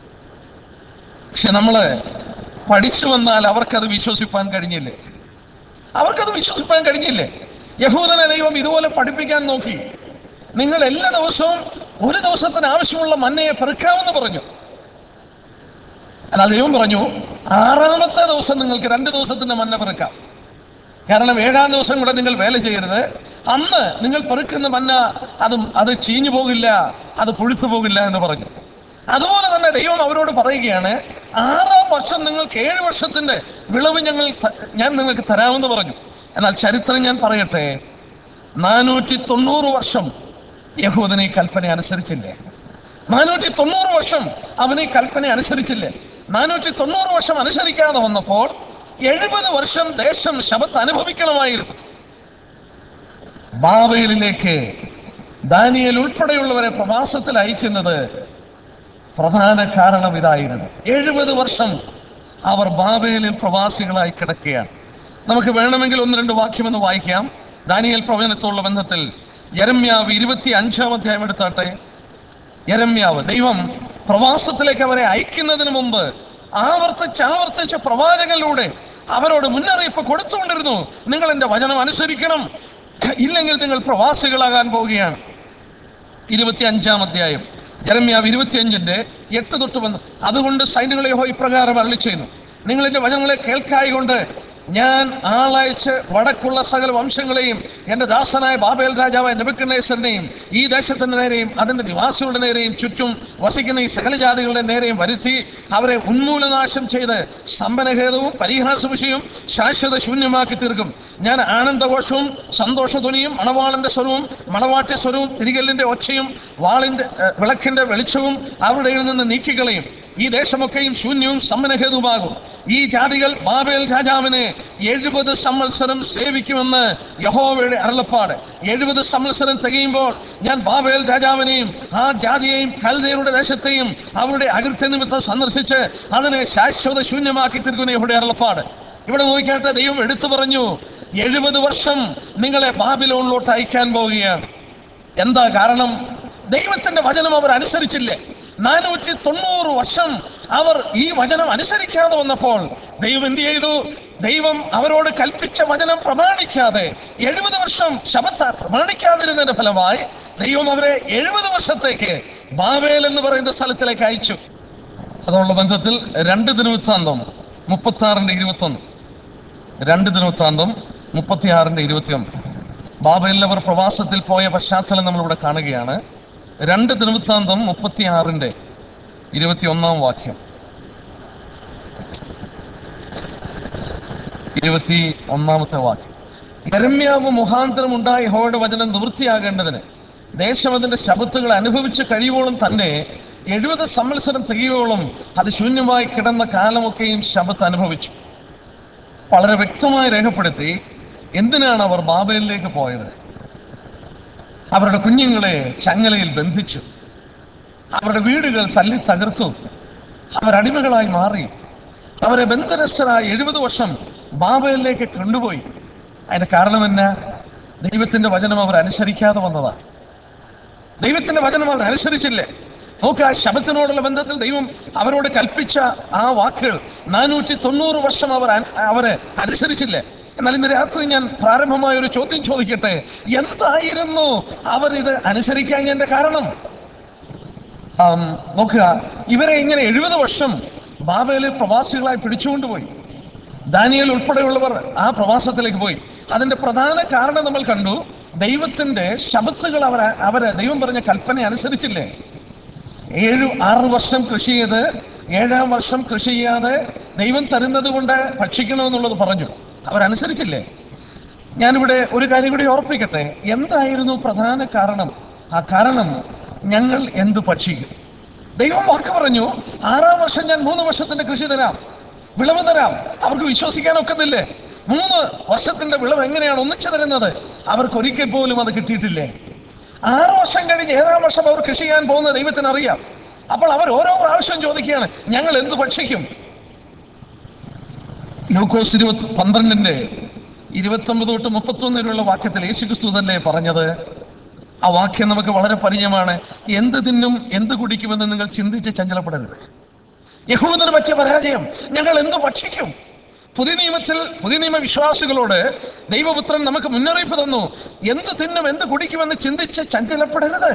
പക്ഷെ നമ്മള് പഠിച്ചു വന്നാൽ അവർക്കത് വിശ്വസിപ്പാൻ കഴിഞ്ഞില്ലേ അവർക്കത് വിശ്വസിപ്പാൻ കഴിഞ്ഞില്ലേ യഹൂദനെ ദൈവം ഇതുപോലെ പഠിപ്പിക്കാൻ നോക്കി നിങ്ങൾ എല്ലാ ദിവസവും ഒരു ദിവസത്തിന് ആവശ്യമുള്ള മന്നയെ പെറുക്കാമെന്ന് പറഞ്ഞു എന്നാൽ ദൈവം പറഞ്ഞു ആറാമത്തെ ദിവസം നിങ്ങൾക്ക് രണ്ട് ദിവസത്തിന്റെ മന്ന പെറുക്കാം കാരണം ഏഴാം ദിവസം കൂടെ നിങ്ങൾ വേല ചെയ്യരുത് അന്ന് നിങ്ങൾ പെറുക്കുന്ന മന്ന അത് അത് ചീഞ്ഞു പോകില്ല അത് പുളിച്ചു പോകില്ല എന്ന് പറഞ്ഞു അതുപോലെ തന്നെ ദൈവം അവരോട് പറയുകയാണ് ആറാം വർഷം നിങ്ങൾക്ക് ഏഴ് വർഷത്തിന്റെ വിളവ് ഞങ്ങൾ ത- ഞാൻ നിങ്ങൾക്ക് തരാമെന്ന് പറഞ്ഞു എന്നാൽ ചരിത്രം ഞാൻ പറയട്ടെ നാനൂറ്റി തൊണ്ണൂറ് വർഷം യഹൂദനെ ഈ കൽപ്പന അനുസരിച്ചില്ലേ നാനൂറ്റി തൊണ്ണൂറ് വർഷം അവൻ ഈ കൽപ്പന അനുസരിച്ചില്ലേ നാനൂറ്റി തൊണ്ണൂറ് വർഷം അനുസരിക്കാതെ വന്നപ്പോൾ എഴുപത് വർഷം ദേശം ശബത്ത് അനുഭവിക്കണമായിരുന്നു ബാബയിലേക്ക് ദാനിയേൽ ഉൾപ്പെടെയുള്ളവരെ പ്രവാസത്തിൽ അയക്കുന്നത് പ്രധാന കാരണം ഇതായിരുന്നു എഴുപത് വർഷം അവർ ബാബേലിൽ പ്രവാസികളായി കിടക്കുകയാണ് നമുക്ക് വേണമെങ്കിൽ ഒന്ന് രണ്ട് വാക്യമെന്ന് വായിക്കാം ദാനിയേൽ പ്രവചനത്തോടുള്ള ബന്ധത്തിൽ യരമ്യാവ് ഇരുപത്തി അഞ്ചാം അധ്യായം എടുത്താട്ടെ യരമ്യാവ് ദൈവം പ്രവാസത്തിലേക്ക് അവരെ അയക്കുന്നതിന് മുമ്പ് ആവർത്തിച്ച് ആവർത്തിച്ച് പ്രവാചകനിലൂടെ അവരോട് മുന്നറിയിപ്പ് കൊടുത്തുകൊണ്ടിരുന്നു നിങ്ങൾ എൻ്റെ വചനം അനുസരിക്കണം ഇല്ലെങ്കിൽ നിങ്ങൾ പ്രവാസികളാകാൻ പോവുകയാണ് ഇരുപത്തി അഞ്ചാം അധ്യായം ജരമ്യാവ് ഇരുപത്തിയഞ്ചിന്റെ എട്ട് തൊട്ട് വന്ന് അതുകൊണ്ട് സൈന്യങ്ങളെ യഹോവ ഇപ്രകാരം അരളി ചെയ്യുന്നു നിങ്ങൾ എന്റെ വചനങ്ങളെ കേൾക്കായി കൊണ്ട് ഞാൻ ആളയച്ച് വടക്കുള്ള സകല വംശങ്ങളെയും എൻ്റെ ദാസനായ ബാബേൽ രാജാവായ നെബുക്കനേസറിനെയും ഈ ദേശത്തിന്റെ നേരെയും അതിന്റെ നിവാസികളുടെ നേരെയും ചുറ്റും വസിക്കുന്ന ഈ സകല ജാതികളുടെ നേരെയും വരുത്തി അവരെ ഉന്മൂലനാശം ചെയ്ത് സ്തംഭനഹേതവും പരിഹാസവിഷയവും ശാശ്വത ശൂന്യമാക്കി തീർക്കും ഞാൻ ആനന്ദഘോഷവും സന്തോഷധ്വനിയും മണവാളന്റെ സ്വരവും മണവാട്യ സ്വരവും തിരികല്ലിന്റെ ഒച്ചയും വാളിന്റെ ഏഹ്, വിളക്കിന്റെ വെളിച്ചവും അവരുടെ ഇടയിൽ നിന്ന് നീക്കിക്കളയും ഈ ദേശമൊക്കെയും ശൂന്യവും സമ്മനഹേതുമാകും ഈ ജാതികൾ ബാബേൽ രാജാവിനെ എഴുപത് സംവത്സരം സേവിക്കുമെന്ന് യഹോവയുടെ അരുളപ്പാട് എഴുപത് സംവത്സരം തികയുമ്പോൾ ഞാൻ ബാബേൽ രാജാവിനെയും ആ ജാതിയെയും കൽദയരുടെ ദേശത്തെയും അവരുടെ അകൃത്യ നിമിത്തം സന്ദർശിച്ച് അതിനെ ശാശ്വത ശൂന്യമാക്കി തീർക്കുന്ന യഹോയുടെ അരുളപ്പാട് ഇവിടെ നോക്കിയാട്ടെ ദൈവം എടുത്തു പറഞ്ഞു എഴുപത് വർഷം നിങ്ങളെ ബാബിലോണിലോട്ട് അയക്കാൻ പോവുകയാണ് എന്താ കാരണം ദൈവത്തിന്റെ വചനം അവർ അനുസരിച്ചില്ലേ നാനൂറ്റി തൊണ്ണൂറ് വർഷം അവർ ഈ വചനം അനുസരിക്കാതെ വന്നപ്പോൾ ദൈവം എന്ത് ചെയ്തു ദൈവം അവരോട് കൽപ്പിച്ച വചനം പ്രമാണിക്കാതെ എഴുപത് വർഷം ശബത്ത പ്രമാണിക്കാതിരുന്നതിന്റെ ഫലമായി ദൈവം അവരെ എഴുപത് വർഷത്തേക്ക് ബാവേൽ എന്ന് പറയുന്ന സ്ഥലത്തിലേക്ക് അയച്ചു അതുള്ള ബന്ധത്തിൽ രണ്ട് ദിനവൃത്താന്തം മുപ്പത്തി ആറിന്റെ ഇരുപത്തി ഒന്ന് രണ്ട് ദിനവൃത്താന്തം മുപ്പത്തിയാറിന്റെ ഇരുപത്തിയൊന്ന് ബാബയിൽ അവർ പ്രവാസത്തിൽ പോയ പശ്ചാത്തലം നമ്മളിവിടെ കാണുകയാണ് രണ്ട് ദിനവൃത്താന്തം മുപ്പത്തിയാറിന്റെ ഇരുപത്തിയൊന്നാം വാക്യം ഇരുപത്തി ഒന്നാമത്തെ വാക്യം യരമ്യാവ് മുഖാന്തരം ഉണ്ടായ യഹോവയുടെ വചനം നിവൃത്തിയാകേണ്ടതിന് ദേശം അതിന്റെ ശബത്തുകൾ അനുഭവിച്ച് കഴിയുവോളം തന്നെ എഴുപത് സംവത്സരം തികയോളം അത് ശൂന്യമായി കിടന്ന കാലമൊക്കെയും ശബത്ത് അനുഭവിച്ചു വളരെ വ്യക്തമായി രേഖപ്പെടുത്തി എന്തിനാണ് അവർ ബാബയിലേക്ക് പോയത് അവരുടെ കുഞ്ഞുങ്ങളെ ചങ്ങലയിൽ ബന്ധിച്ചു അവരുടെ വീടുകൾ തല്ലി തകർത്തു അവരടിമകളായി മാറി അവരെ ബന്ധനസ്ഥരായി എഴുപത് വർഷം ബാബയിലേക്ക് കൊണ്ടുപോയി അതിന്റെ കാരണം എന്നാ ദൈവത്തിന്റെ വചനം അവർ അനുസരിക്കാതെ വന്നതാണ് ദൈവത്തിന്റെ വചനം അവർ അനുസരിച്ചില്ലേ നോക്ക് ആ ശബത്തിനോടുള്ള ബന്ധത്തിൽ ദൈവം അവരോട് കൽപ്പിച്ച ആ വാക്കുകൾ നാനൂറ്റി തൊണ്ണൂറ് വർഷം അവർ അന- അവരെ അനുസരിച്ചില്ലേ എന്നാൽ ഇന്ന് രാത്രി ഞാൻ പ്രാരംഭമായ ഒരു ചോദ്യം ചോദിക്കട്ടെ എന്തായിരുന്നു അവർ ഇത് അനുസരിക്കാൻ കാരണം ആം, നോക്കുക ഇവരെ ഇങ്ങനെ എഴുപത് വർഷം ബാബയിലെ പ്രവാസികളായി പിടിച്ചുകൊണ്ടുപോയി ദാനിയൽ ഉൾപ്പെടെയുള്ളവർ ആ പ്രവാസത്തിലേക്ക് പോയി അതിന്റെ പ്രധാന കാരണം നമ്മൾ കണ്ടു ദൈവത്തിന്റെ ശബത്തുകൾ അവർ അവര് ദൈവം പറഞ്ഞ കൽപ്പന അനുസരിച്ചില്ലേ ഏഴു ആറ് വർഷം കൃഷി ചെയ്ത് ഏഴാം വർഷം കൃഷി ചെയ്യാതെ ദൈവം തരുന്നത് കൊണ്ട് ഭക്ഷിക്കണമെന്നുള്ളത് പറഞ്ഞു അവരനുസരിച്ചില്ലേ ഞാനിവിടെ ഒരു കാര്യം കൂടി ഓർപ്പിക്കട്ടെ എന്തായിരുന്നു പ്രധാന കാരണം ആ കാരണം ഞങ്ങൾ എന്ത് ഭക്ഷിക്കും ദൈവം വാക്ക് പറഞ്ഞു ആറാം വർഷം ഞാൻ മൂന്ന് വർഷത്തിന്റെ കൃഷി തരാം വിളവ് തരാം അവർക്ക് വിശ്വസിക്കാൻ ഒക്കത്തില്ലേ മൂന്ന് വർഷത്തിന്റെ വിളവ് എങ്ങനെയാണ് ഒന്നിച്ചു തരുന്നത് അവർക്ക് ഒരിക്കൽ പോലും അത് കിട്ടിയിട്ടില്ലേ ആറ് വർഷം കഴിഞ്ഞ് ഏഴാം വർഷം അവർ കൃഷി ചെയ്യാൻ പോകുന്ന ദൈവത്തിന് അറിയാം അപ്പോൾ അവർ ഓരോ പ്രാവശ്യം ചോദിക്കുകയാണ് ഞങ്ങൾ എന്ത് ഭക്ഷിക്കും ലൂക്കോസ് ഇരുപത്തി പന്ത്രണ്ടിന്റെ ഇരുപത്തി ഒമ്പത് തൊട്ട് മുപ്പത്തൊന്ന് വരെയുള്ള വാക്യത്തിൽ യേശുക്രിസ്തു തന്നെ പറഞ്ഞത് ആ വാക്യം നമുക്ക് വളരെ പരിചയമാണ് എന്ത് തിന്നും എന്ത് കുടിക്കുമെന്ന് നിങ്ങൾ ചിന്തിച്ച് ചഞ്ചലപ്പെടരുത് യഹൂദന് പറ്റിയ പരാജയം ഞങ്ങൾ എന്ത് ഭക്ഷിക്കും പുതിയ നിയമത്തിൽ പുതിയ നിയമ വിശ്വാസികളോട് ദൈവപുത്രൻ നമുക്ക് മുന്നറിയിപ്പ് തന്നു എന്ത് തിന്നും എന്ത് കുടിക്കുമെന്ന് ചിന്തിച്ച് ചഞ്ചലപ്പെടരുത്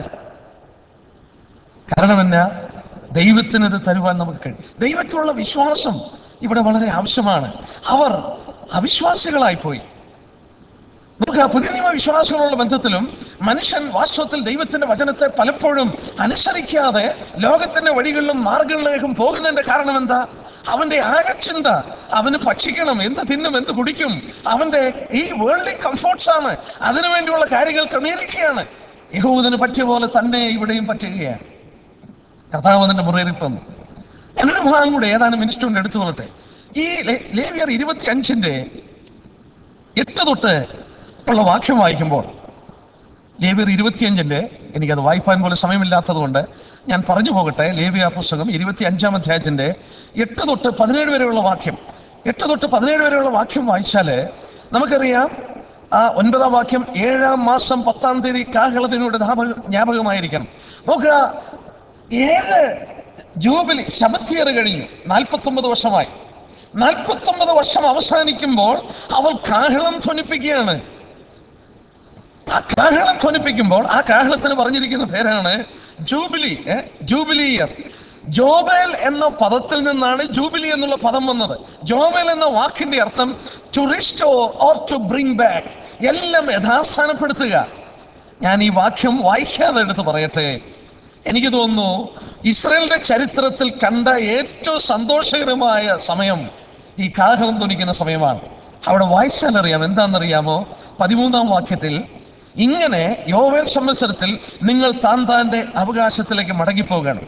കാരണം എന്നാ ദൈവത്തിന് ഇത് തരുവാൻ നമുക്ക് കഴിയും ദൈവത്തിലുള്ള വിശ്വാസം ഇവിടെ വളരെ ആവശ്യമാണ് അവർ അവിശ്വാസികളായി പോയി നമുക്ക് ആ പുതിയ നിയമ വിശ്വാസങ്ങളുള്ള ബന്ധത്തിലും മനുഷ്യൻ വാസ്തവത്തിൽ ദൈവത്തിന്റെ വചനത്തെ പലപ്പോഴും അനുസരിക്കാതെ ലോകത്തിന്റെ വഴികളിലും മാർഗങ്ങളിലേക്കും പോകുന്നതിന്റെ കാരണം എന്താ അവന്റെ ആകച്ചിന്ത അവന് ഭക്ഷിക്കണം എന്ത് തിന്നും എന്ത് കുടിക്കും അവന്റെ ഈ വേൾഡ്ലി കംഫോർട്ട്സ് ആണ് അതിനുവേണ്ടിയുള്ള കാര്യങ്ങൾ ക്രമീകരിക്കുകയാണ് യഹൂദന് പറ്റിയ പോലെ തന്നെ ഇവിടെയും പറ്റുകയാണ് കർത്താവ് അതിന്റെ മുറിയിപ്പ് വന്നു എന്നൊരു ഭാഗം കൂടെ ഏതാനും മിനിറ്റ് കൊണ്ട് എടുത്തു കൊള്ളട്ടെ ഈ ലേ- ലേവ്യർ ഇരുപത്തി അഞ്ചിന്റെ എട്ട് തൊട്ട് ഉള്ള വാക്യം വായിക്കുമ്പോൾ ലേവ്യർ ഇരുപത്തിയഞ്ചിന്റെ എനിക്കത് വായിപ്പാൻ പോലെ സമയമില്ലാത്തത് കൊണ്ട് ഞാൻ പറഞ്ഞു പോകട്ടെ ലേവ്യ പുസ്തകം ഇരുപത്തി അഞ്ചാം അധ്യായത്തിന്റെ എട്ട് തൊട്ട് പതിനേഴ് വരെയുള്ള വാക്യം എട്ട് തൊട്ട് പതിനേഴ് വരെയുള്ള വാക്യം വായിച്ചാല് നമുക്കറിയാം ആ ഒൻപതാം വാക്യം ഏഴാം മാസം പത്താം തീയതി കാഹളത്തിനോട് ജ്ഞാപക- ജ്ഞാപകമായിരിക്കണം നോക്കുക ഏഴ് ജൂബിലി ശബത്തിയർ കഴിഞ്ഞു നാൽപ്പത്തി ഒമ്പത് വർഷമായി നാൽപ്പത്തി ഒമ്പത് വർഷം അവസാനിക്കുമ്പോൾ അവൾ കാഹളം ധ്വനിപ്പിക്കുകയാണ് ആ കാഹളം ധ്വനിപ്പിക്കുമ്പോൾ ആ കാഹളത്തിന് പറഞ്ഞിരിക്കുന്ന പേരാണ് ജൂബിലി ഏ? ജൂബിലി ഇയർ ജോബേൽ എന്ന പദത്തിൽ നിന്നാണ് ജൂബിലി എന്നുള്ള പദം വന്നത് ജോബേൽ എന്ന വാക്കിന്റെ അർത്ഥം to restore or to bring back എല്ലാം യഥാസ്ഥാനപ്പെടുത്തുക ഞാൻ ഈ വാക്യം വായിക്കാതെ എടുത്ത് പറയട്ടെ എനിക്ക് തോന്നുന്നു ഇസ്രയേലിന്റെ ചരിത്രത്തിൽ കണ്ട ഏറ്റവും സന്തോഷകരമായ സമയം ഈ കാഹളം ധ്വനിക്കുന്ന സമയമാണ് അവിടെ വായിച്ചാൽ അറിയാം എന്താണെന്നറിയാമോ പതിമൂന്നാം വാക്യത്തിൽ ഇങ്ങനെ യോവേൽ സംവത്സരത്തിൽ നിങ്ങൾ താൻ താന്റെ അവകാശത്തിലേക്ക് മടങ്ങിപ്പോകണം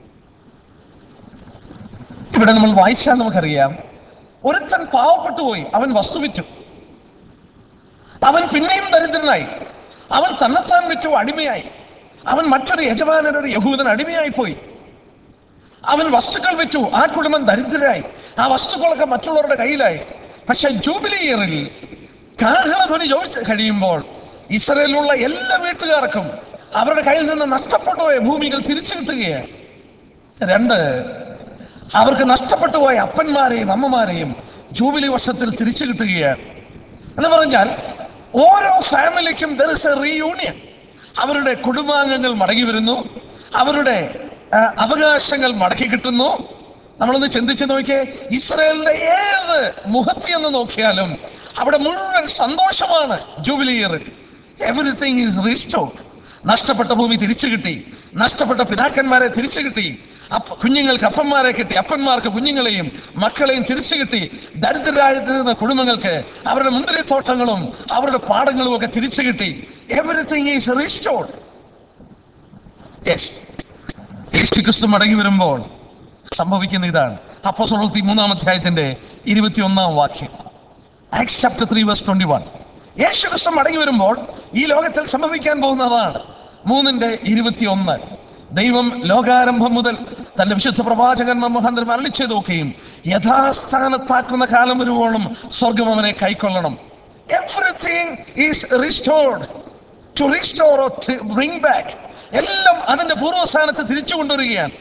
ഇവിടെ നമ്മൾ വായിച്ചാൽ നമുക്കറിയാം ഒരുത്തൻ പാവപ്പെട്ടു പോയി അവൻ വസ്തു വിറ്റു അവൻ പിന്നെയും ദരിദ്രനായി അവൻ തന്നെത്താൻ വിറ്റു അടിമയായി അവൻ മറ്റൊരു യജമാനൻ ഒരു യഹൂദൻ അടിമയായി പോയി അവൻ വസ്തുക്കൾ വിറ്റു ആ കുടുംബം ദരിദ്രരായി ആ വസ്തുക്കളൊക്കെ മറ്റുള്ളവരുടെ കയ്യിലായി പക്ഷെ ജൂബിലി ഇയറിൽ കാഹളധ്വനി ചോദിച്ച് കഴിയുമ്പോൾ ഇസ്രയേലിലുള്ള എല്ലാ വീട്ടുകാർക്കും അവരുടെ കയ്യിൽ നിന്ന് നഷ്ടപ്പെട്ടു പോയ ഭൂമികൾ തിരിച്ചു കിട്ടുകയാണ് രണ്ട് അവർക്ക് നഷ്ടപ്പെട്ടു പോയ അപ്പന്മാരെയും അമ്മമാരെയും ജൂബിലി വർഷത്തിൽ തിരിച്ചു കിട്ടുകയാണ് എന്ന് പറഞ്ഞാൽ ഓരോ ഫാമിലിക്കും ദർ ഇസ് എ റീയൂണിയൻ അവരുടെ കുടുംബാംഗങ്ങൾ മടങ്ങി വരുന്നു അവരുടെ ആ, അവകാശങ്ങൾ മടക്കി കിട്ടുന്നു നമ്മളൊന്ന് ചിന്തിച്ച് നോക്കിയേ ഇസ്രായേലിന്റെ ഏത് മുഖത്തി എന്ന് നോക്കിയാലും അവിടെ മുഴുവൻ സന്തോഷമാണ് ജൂബിലി ഇയറിൽ എവറിത്തിങ് ഈസ് റീസ്റ്റോർഡ് നഷ്ടപ്പെട്ട ഭൂമി തിരിച്ചു കിട്ടി നഷ്ടപ്പെട്ട പിതാക്കന്മാരെ തിരിച്ചു കിട്ടി അപ്പ കുഞ്ഞുങ്ങൾക്ക് അപ്പന്മാരെ കിട്ടി അപ്പന്മാർക്ക് കുഞ്ഞുങ്ങളെയും മക്കളെയും തിരിച്ചു കിട്ടി ദരിദ്രരായിരുന്ന കുടുംബങ്ങൾക്ക് അവരുടെ മുന്തിരിത്തോട്ടങ്ങളും അവരുടെ പാടങ്ങളും ഒക്കെ തിരിച്ചു കിട്ടി എവറിത്തിങ് ഈസ് റീസ്റ്റോർഡ് യെസ് യേശു ക്രിസ്തു മടങ്ങി വരുമ്പോൾ സംഭവിക്കുന്ന ഇതാണ് അപ്പോസ്തലത്തിൽ മൂന്നാം അധ്യായത്തിന്റെ ഇരുപത്തി ഒന്നാം വാക്യം Acts chapter three verse twenty one യേശു ക്രിസ്തു മടങ്ങി വരുമ്പോൾ ഈ ലോകത്തിൽ സംഭവിക്കാൻ പോകുന്നതാണ് മൂന്നിന്റെ ഇരുപത്തി ഒന്ന് ദൈവം ലോകാരംഭം മുതൽ തന്റെ വിശുദ്ധ പ്രവാചകന്മാർ മുഖാന്തരം അരളി ചെയ്ത് നോക്കുകയും യഥാസ്ഥാനത്താക്കുന്ന കാലം വരുവോളം സ്വർഗം അവനെ കൈക്കൊള്ളണം everything is restored to restore to bring back എല്ലാം അതിന്റെ പൂർവ്വസ്ഥാനത്ത് തിരിച്ചു കൊണ്ടുവരികയാണ്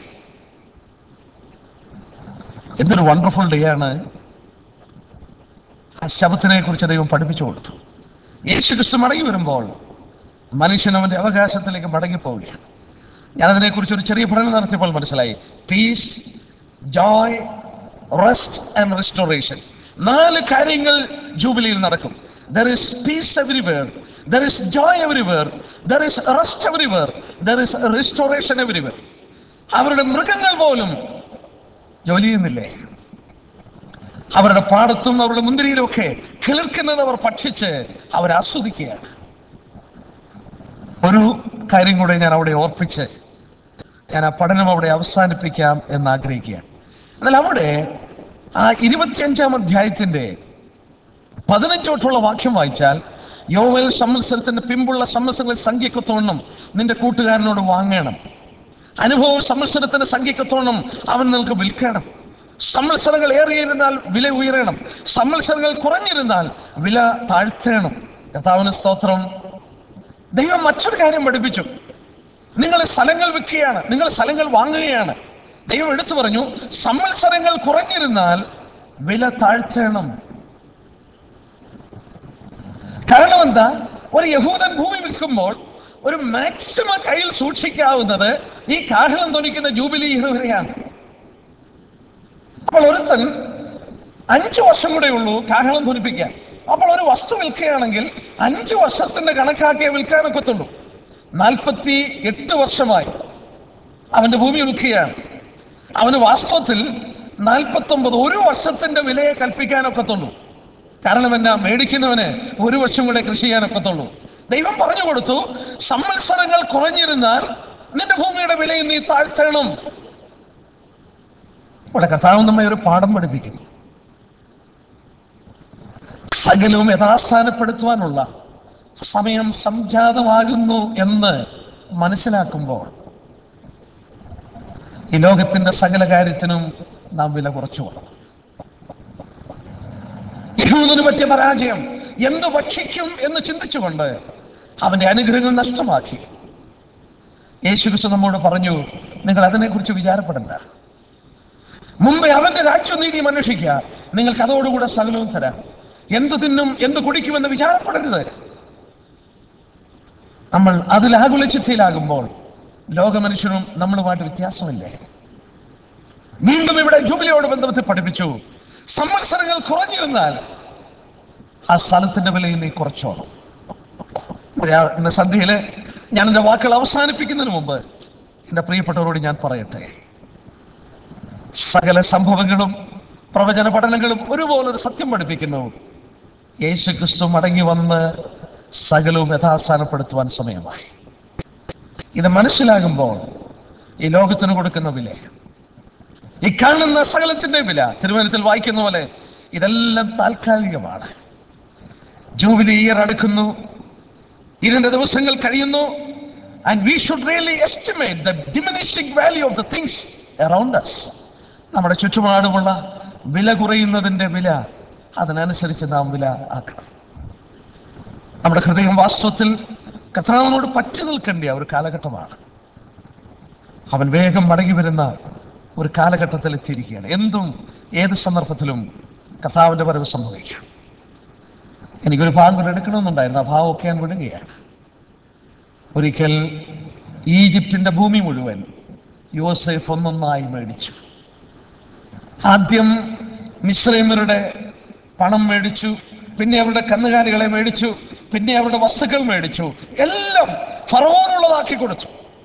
എന്തൊരു വണ്ടർഫുൾ ഡേ ആണ് ആ ശബത്തിനെ കുറിച്ച് ദൈവം പഠിപ്പിച്ചു കൊടുത്തു യേശു ക്രിസ്തു മടങ്ങി വരുമ്പോൾ മനുഷ്യൻ അവന്റെ അവകാശത്തിലേക്ക് മടങ്ങി പോവുകയാണ് ഞാൻ അതിനെക്കുറിച്ച് ഒരു ചെറിയ പഠനം നടത്തിയപ്പോൾ മനസ്സിലായി peace joy rest and restoration നാല് കാര്യങ്ങൾ ജൂബിലിയിൽ നടക്കും there is peace everywhere there is joy everywhere there is rest everywhere there is restoration everywhere അവരുടെ മൃഗങ്ങൾ പോലും ജോലി ചെയ്യുന്നില്ലേ അവരുടെ പാടത്തും അവരുടെ മുന്തിരിയിലും ഒക്കെ കിളിർക്കുന്നത് അവർ ഭക്ഷിച്ച് അവർ ആസ്വദിക്കുകയാണ് ഒരു കാര്യം കൂടെ ഞാൻ അവിടെ ഓർപ്പിച്ച് ഞാൻ ആ പഠനം അവിടെ അവസാനിപ്പിക്കാം എന്ന് ആഗ്രഹിക്കുകയാണ് എന്നാൽ അവിടെ ആ ഇരുപത്തിയഞ്ചാം അധ്യായത്തിന്റെ പതിനഞ്ചോട്ടുള്ള വാക്യം വായിച്ചാൽ യോവൽ സംവത്സരത്തിന്റെ പിമ്പുള്ള സംവത്സരങ്ങളെ സംഖ്യക്കത്തോണം നിന്റെ കൂട്ടുകാരനോട് വാങ്ങണം അനുഭവം സംവത്സരത്തിന്റെ സംഖ്യക്കത്തോണം അവൻ നിനക്ക് വിൽക്കണം സംവത്സരങ്ങൾ ഏറിയിരുന്നാൽ വില ഉയരണം സംവത്സരങ്ങൾ കുറഞ്ഞിരുന്നാൽ വില താഴ്ത്തേണം കർത്താവിന് സ്തോത്രം ദൈവം മറ്റൊരു കാര്യം പഠിപ്പിച്ചു നിങ്ങൾ സ്ഥലങ്ങൾ വിൽക്കുകയാണ് നിങ്ങൾ സ്ഥലങ്ങൾ വാങ്ങുകയാണ് ദൈവം എടുത്തു പറഞ്ഞു സംവത്സരങ്ങൾ കുറഞ്ഞിരുന്നാൽ വില താഴ്ത്തേണം കാരണം എന്താ ഒരു യഹൂദൻ ഭൂമി വിൽക്കുമ്പോൾ ഒരു മാക്സിമം കയ്യിൽ സൂക്ഷിക്കാവുന്നത് ഈ കാഹളം തൊലിക്കുന്ന ജൂബിലി ഇയർ വരെയാണ് അപ്പോൾ ഒരുത്തൻ അഞ്ചു വർഷം കൂടെ ഉള്ളൂ കാഹളം ധരിപ്പിക്കാൻ അപ്പോൾ ഒരു വസ്തു വിൽക്കുകയാണെങ്കിൽ അഞ്ചു വർഷത്തിന്റെ കണക്കാക്കിയേ വിൽക്കാനൊക്കത്തുള്ളൂ നാൽപ്പത്തി എട്ട് വർഷമായി അവന്റെ ഭൂമി വിൽക്കുകയാണ് അവന് വാസ്തവത്തിൽ നാൽപ്പത്തി ഒമ്പത് ഒരു വർഷത്തിന്റെ വിലയെ കൽപ്പിക്കാനൊക്കത്തുള്ളൂ കാരണം എന്നാ മേടിക്കുന്നവന് ഒരു വർഷം കൂടെ കൃഷി ചെയ്യാനൊക്കത്തുള്ളൂ ദൈവം പറഞ്ഞു കൊടുത്തു സംവത്സരങ്ങൾ കുറഞ്ഞിരുന്നാൽ നിന്റെ ഭൂമിയുടെ വിലയിൽ നീ താഴ്ത്തണം ഇവിടെ കർത്താവ് നമ്മെ ഒരു പാഠം പഠിപ്പിക്കുന്നു സകലവും യഥാസ്ഥാനപ്പെടുത്തുവാനുള്ള സമയം സംജാതമാകുന്നു എന്ന് മനസ്സിലാക്കുമ്പോൾ ഈ ലോകത്തിന്റെ സകല കാര്യത്തിനും നാം വില കുറച്ചു വേണം യഹൂദന് പറ്റിയ പരാജയം എന്ത് ഭക്ഷിക്കും എന്ന് ചിന്തിച്ചുകൊണ്ട് അവന്റെ അനുഗ്രഹങ്ങൾ നഷ്ടമാക്കി യേശുക്രിസ്തു നമ്മോട് പറഞ്ഞു നിങ്ങൾ അതിനെക്കുറിച്ച് വിചാരപ്പെടണ്ട മുമ്പേ അവന്റെ രാജ്യനീതി അന്വേഷിക്കുക നിങ്ങൾക്ക് അതോടുകൂടെ സകലവും തരാം എന്ത് തിന്നും എന്ത് കുടിക്കുമെന്ന് വിചാരപ്പെടരുത് നമ്മൾ അതിൽ ആകുല ചിത്തയിലാകുമ്പോൾ ലോകമനുഷ്യനും നമ്മളുമായിട്ട് വ്യത്യാസമില്ലേ വീണ്ടും ഇവിടെ ജൂബിലിയോട് ബന്ധപ്പെട്ട് പഠിപ്പിച്ചു സംവത്സരങ്ങൾ കുറഞ്ഞിരുന്നാൽ ആ സ്ഥലത്തിന്റെ വിലയിൽ നീ കുറച്ചോണം ഒരു- ഇന്ന് സന്ധ്യയില് ഞാൻ എൻ്റെ വാക്കുകൾ അവസാനിപ്പിക്കുന്നതിന് മുമ്പ് എൻ്റെ പ്രിയപ്പെട്ടവരോട് ഞാൻ പറയട്ടെ സകല സംഭവങ്ങളും പ്രവചന പഠനങ്ങളും ഒരുപോലെ ഒരു സത്യം പഠിപ്പിക്കുന്നു യേശു ക്രിസ്തു മടങ്ങി വന്ന് സകലവും യഥാസ്ഥാനപ്പെടുത്തുവാൻ സമയമായി ഇത് മനസ്സിലാകുമ്പോൾ ഈ ലോകത്തിന് കൊടുക്കുന്ന വില ഈ കാണുന്ന സകലത്തിന്റെ വില തിരുവനന്തപുരത്തിൽ വായിക്കുന്ന പോലെ ഇതെല്ലാം താൽക്കാലികമാണ് ജൂബിലി ഇയർ അടുക്കുന്നു ഇതിന്റെ ദിവസങ്ങൾ കഴിയുന്നു and we should really estimate the diminishing value of the things around us നമ്മുടെ ചുറ്റുപാടുമുള്ള വില കുറയുന്നതിന്റെ വില അതിനനുസരിച്ച് നാം വില ആക്കണം നമ്മുടെ ഹൃദയം വാസ്തവത്തിൽ കഥാവിനോട് പറ്റി നിൽക്കേണ്ട ഒരു കാലഘട്ടമാണ് അവൻ വേഗം മടങ്ങി വരുന്ന ഒരു കാലഘട്ടത്തിൽ എത്തിയിരിക്കുകയാണ് എന്തും ഏത് സന്ദർഭത്തിലും കഥാവിന്റെ വരവ് സംഭവിക്കാം എനിക്കൊരു ഭാഗം കൂടെ എടുക്കണമെന്നുണ്ടായിരുന്നു ആ ഭാവമൊക്കെ ഞാൻ വിടുകയാണ് ഒരിക്കൽ ഈജിപ്തിന്റെ ഭൂമി മുഴുവൻ യോസെഫ് ഒന്നൊന്നായി മേടിച്ചു ആദ്യം മിശ്രൈമരുടെ പണം മേടിച്ചു പിന്നെ അവരുടെ കന്നുകാലികളെ മേടിച്ചു പിന്നെ അവരുടെ വസ്തുക്കൾ മേടിച്ചു എല്ലാം ഫറവോനുള്ളതാക്കി കൊടുത്തു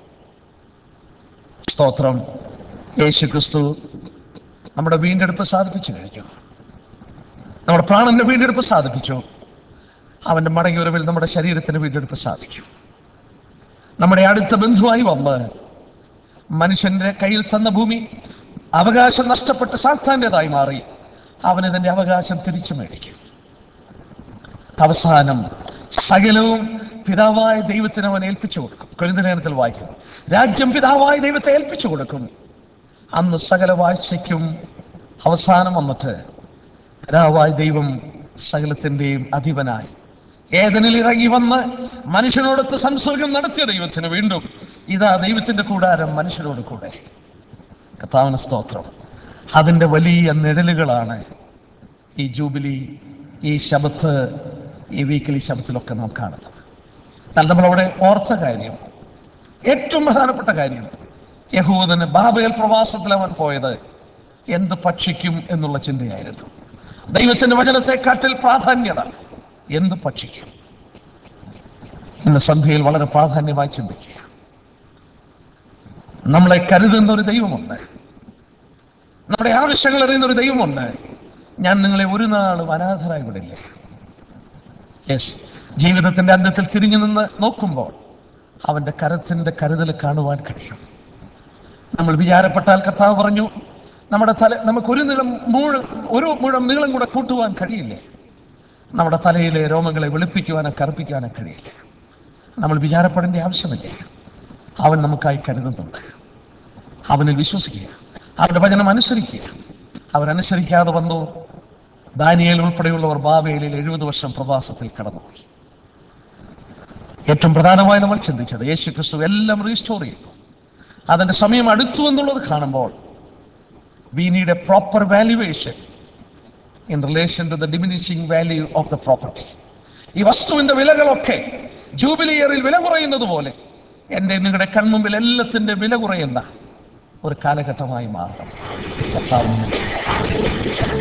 സ്തോത്രം യേശു ക്രിസ്തു നമ്മുടെ വീണ്ടെടുപ്പ് സാധിപ്പിച്ചു കഴിഞ്ഞു നമ്മുടെ പ്രാണന്റെ വീണ്ടെടുപ്പ് സാധിപ്പിച്ചു അവന്റെ മടങ്ങി വരവിൽ നമ്മുടെ ശരീരത്തിന് വീണ്ടെടുപ്പ് സാധിക്കും നമ്മുടെ അടുത്ത ബന്ധുവായി വന്ന് മനുഷ്യന്റെ കയ്യിൽ തന്ന ഭൂമി അവകാശം നഷ്ടപ്പെട്ട് സാത്താൻ്റെതായി മാറി അവൻ ഇതിന്റെ അവകാശം തിരിച്ചു മേടിക്കും അവസാനം സകലവും പിതാവായ ദൈവത്തിന് അവൻ ഏൽപ്പിച്ചു കൊടുക്കും കൊരിന്തലേഖനത്തിൽ വായിക്കുന്നു രാജ്യം പിതാവായ ദൈവത്തെ ഏൽപ്പിച്ചു കൊടുക്കും അന്ന് സകല വാഴ്ചയ്ക്കും അവസാനം വന്നിട്ട് പിതാവായ ദൈവം സകലത്തിൻ്റെയും അധിപനായി ഏതനിൽ ഇറങ്ങി വന്ന് മനുഷ്യനോടൊത്ത് സംസർഗം നടത്തിയ ദൈവത്തിന് വീണ്ടും ഇതാ ദൈവത്തിന്റെ കൂടാരം മനുഷ്യരോട് കൂടെ കർത്താവിന് സ്തോത്രം അതിൻ്റെ വലിയ നിഴലുകളാണ് ഈ ജൂബിലി ഈ ശബത്ത് ഈ വീക്കിലി ശബത്തിലൊക്കെ നാം കാണുന്നത് എന്നാൽ നമ്മളവിടെ ഓർത്ത കാര്യം ഏറ്റവും പ്രധാനപ്പെട്ട കാര്യം യഹൂദന് ബാബേൽ പ്രവാസത്തിൽ അവൻ പോയത് എന്ത് ഭക്ഷിക്കും എന്നുള്ള ചിന്തയായിരുന്നു ദൈവത്തിന്റെ വചനത്തെക്കാട്ടിൽ പ്രാധാന്യത എന്ത് ഭക്ഷിക്കും ഇന്ന് സന്ധ്യയിൽ വളരെ പ്രാധാന്യമായി ചിന്തിക്കുക നമ്മളെ കരുതുന്ന ഒരു ദൈവമുണ്ട് നമ്മുടെ ആവശ്യങ്ങൾ അറിയുന്ന ഒരു ദൈവമുണ്ട് ഞാൻ നിങ്ങളെ ഒരു നാളും അനാഥരായി വിടില്ല യെസ് ജീവിതത്തിന്റെ അന്ത്യത്തിൽ തിരിഞ്ഞു നിന്ന് നോക്കുമ്പോൾ അവന്റെ കരത്തിന്റെ കരുതൽ കാണുവാൻ കഴിയും നമ്മൾ വിചാരപ്പെട്ടാൽ കർത്താവ് പറഞ്ഞു നമ്മുടെ തല നമുക്ക് ഒരു നിളം മൂഴ ഒരു മുഴം നീളം കൂടെ കൂട്ടുവാൻ കഴിയില്ലേ നമ്മുടെ തലയിലെ രോമങ്ങളെ വെളുപ്പിക്കുവാനോ കറുപ്പിക്കുവാനോ കഴിയില്ല നമ്മൾ വിചാരപ്പെടേണ്ട ആവശ്യമില്ല അവൻ നമുക്കായി കരുതുന്നുണ്ട് അവനിൽ വിശ്വസിക്കുക അവന്റെ വചനം അനുസരിക്കുക അവരനുസരിക്കാതെ വന്നു ദാനിയേൽ ഉൾപ്പെടെയുള്ളവർ ബാബേലിൽ എഴുപത് വർഷം പ്രവാസത്തിൽ കടന്നുപോയി ഏറ്റവും പ്രധാനമായി നമ്മൾ ചിന്തിച്ചത് യേശു ക്രിസ്തു എല്ലാം റീസ്റ്റോർ ചെയ്തു അതിന്റെ സമയം അടുത്തു എന്നുള്ളത് കാണുമ്പോൾ we need a proper valuation in relation to the diminishing value of the property ഈ വസ്തുവിന്റെ വിലകളൊക്കെ ജൂബിലി ഇയറിൽ വില കുറയുന്നത് പോലെ എൻ്റെ നിങ്ങളുടെ കൺമുമ്പിൽ എല്ലാത്തിൻ്റെ വില കുറയുന്ന ഒരു കാലഘട്ടമായി മാറണം കർത്താവ് മനസ്സിലാക്കി.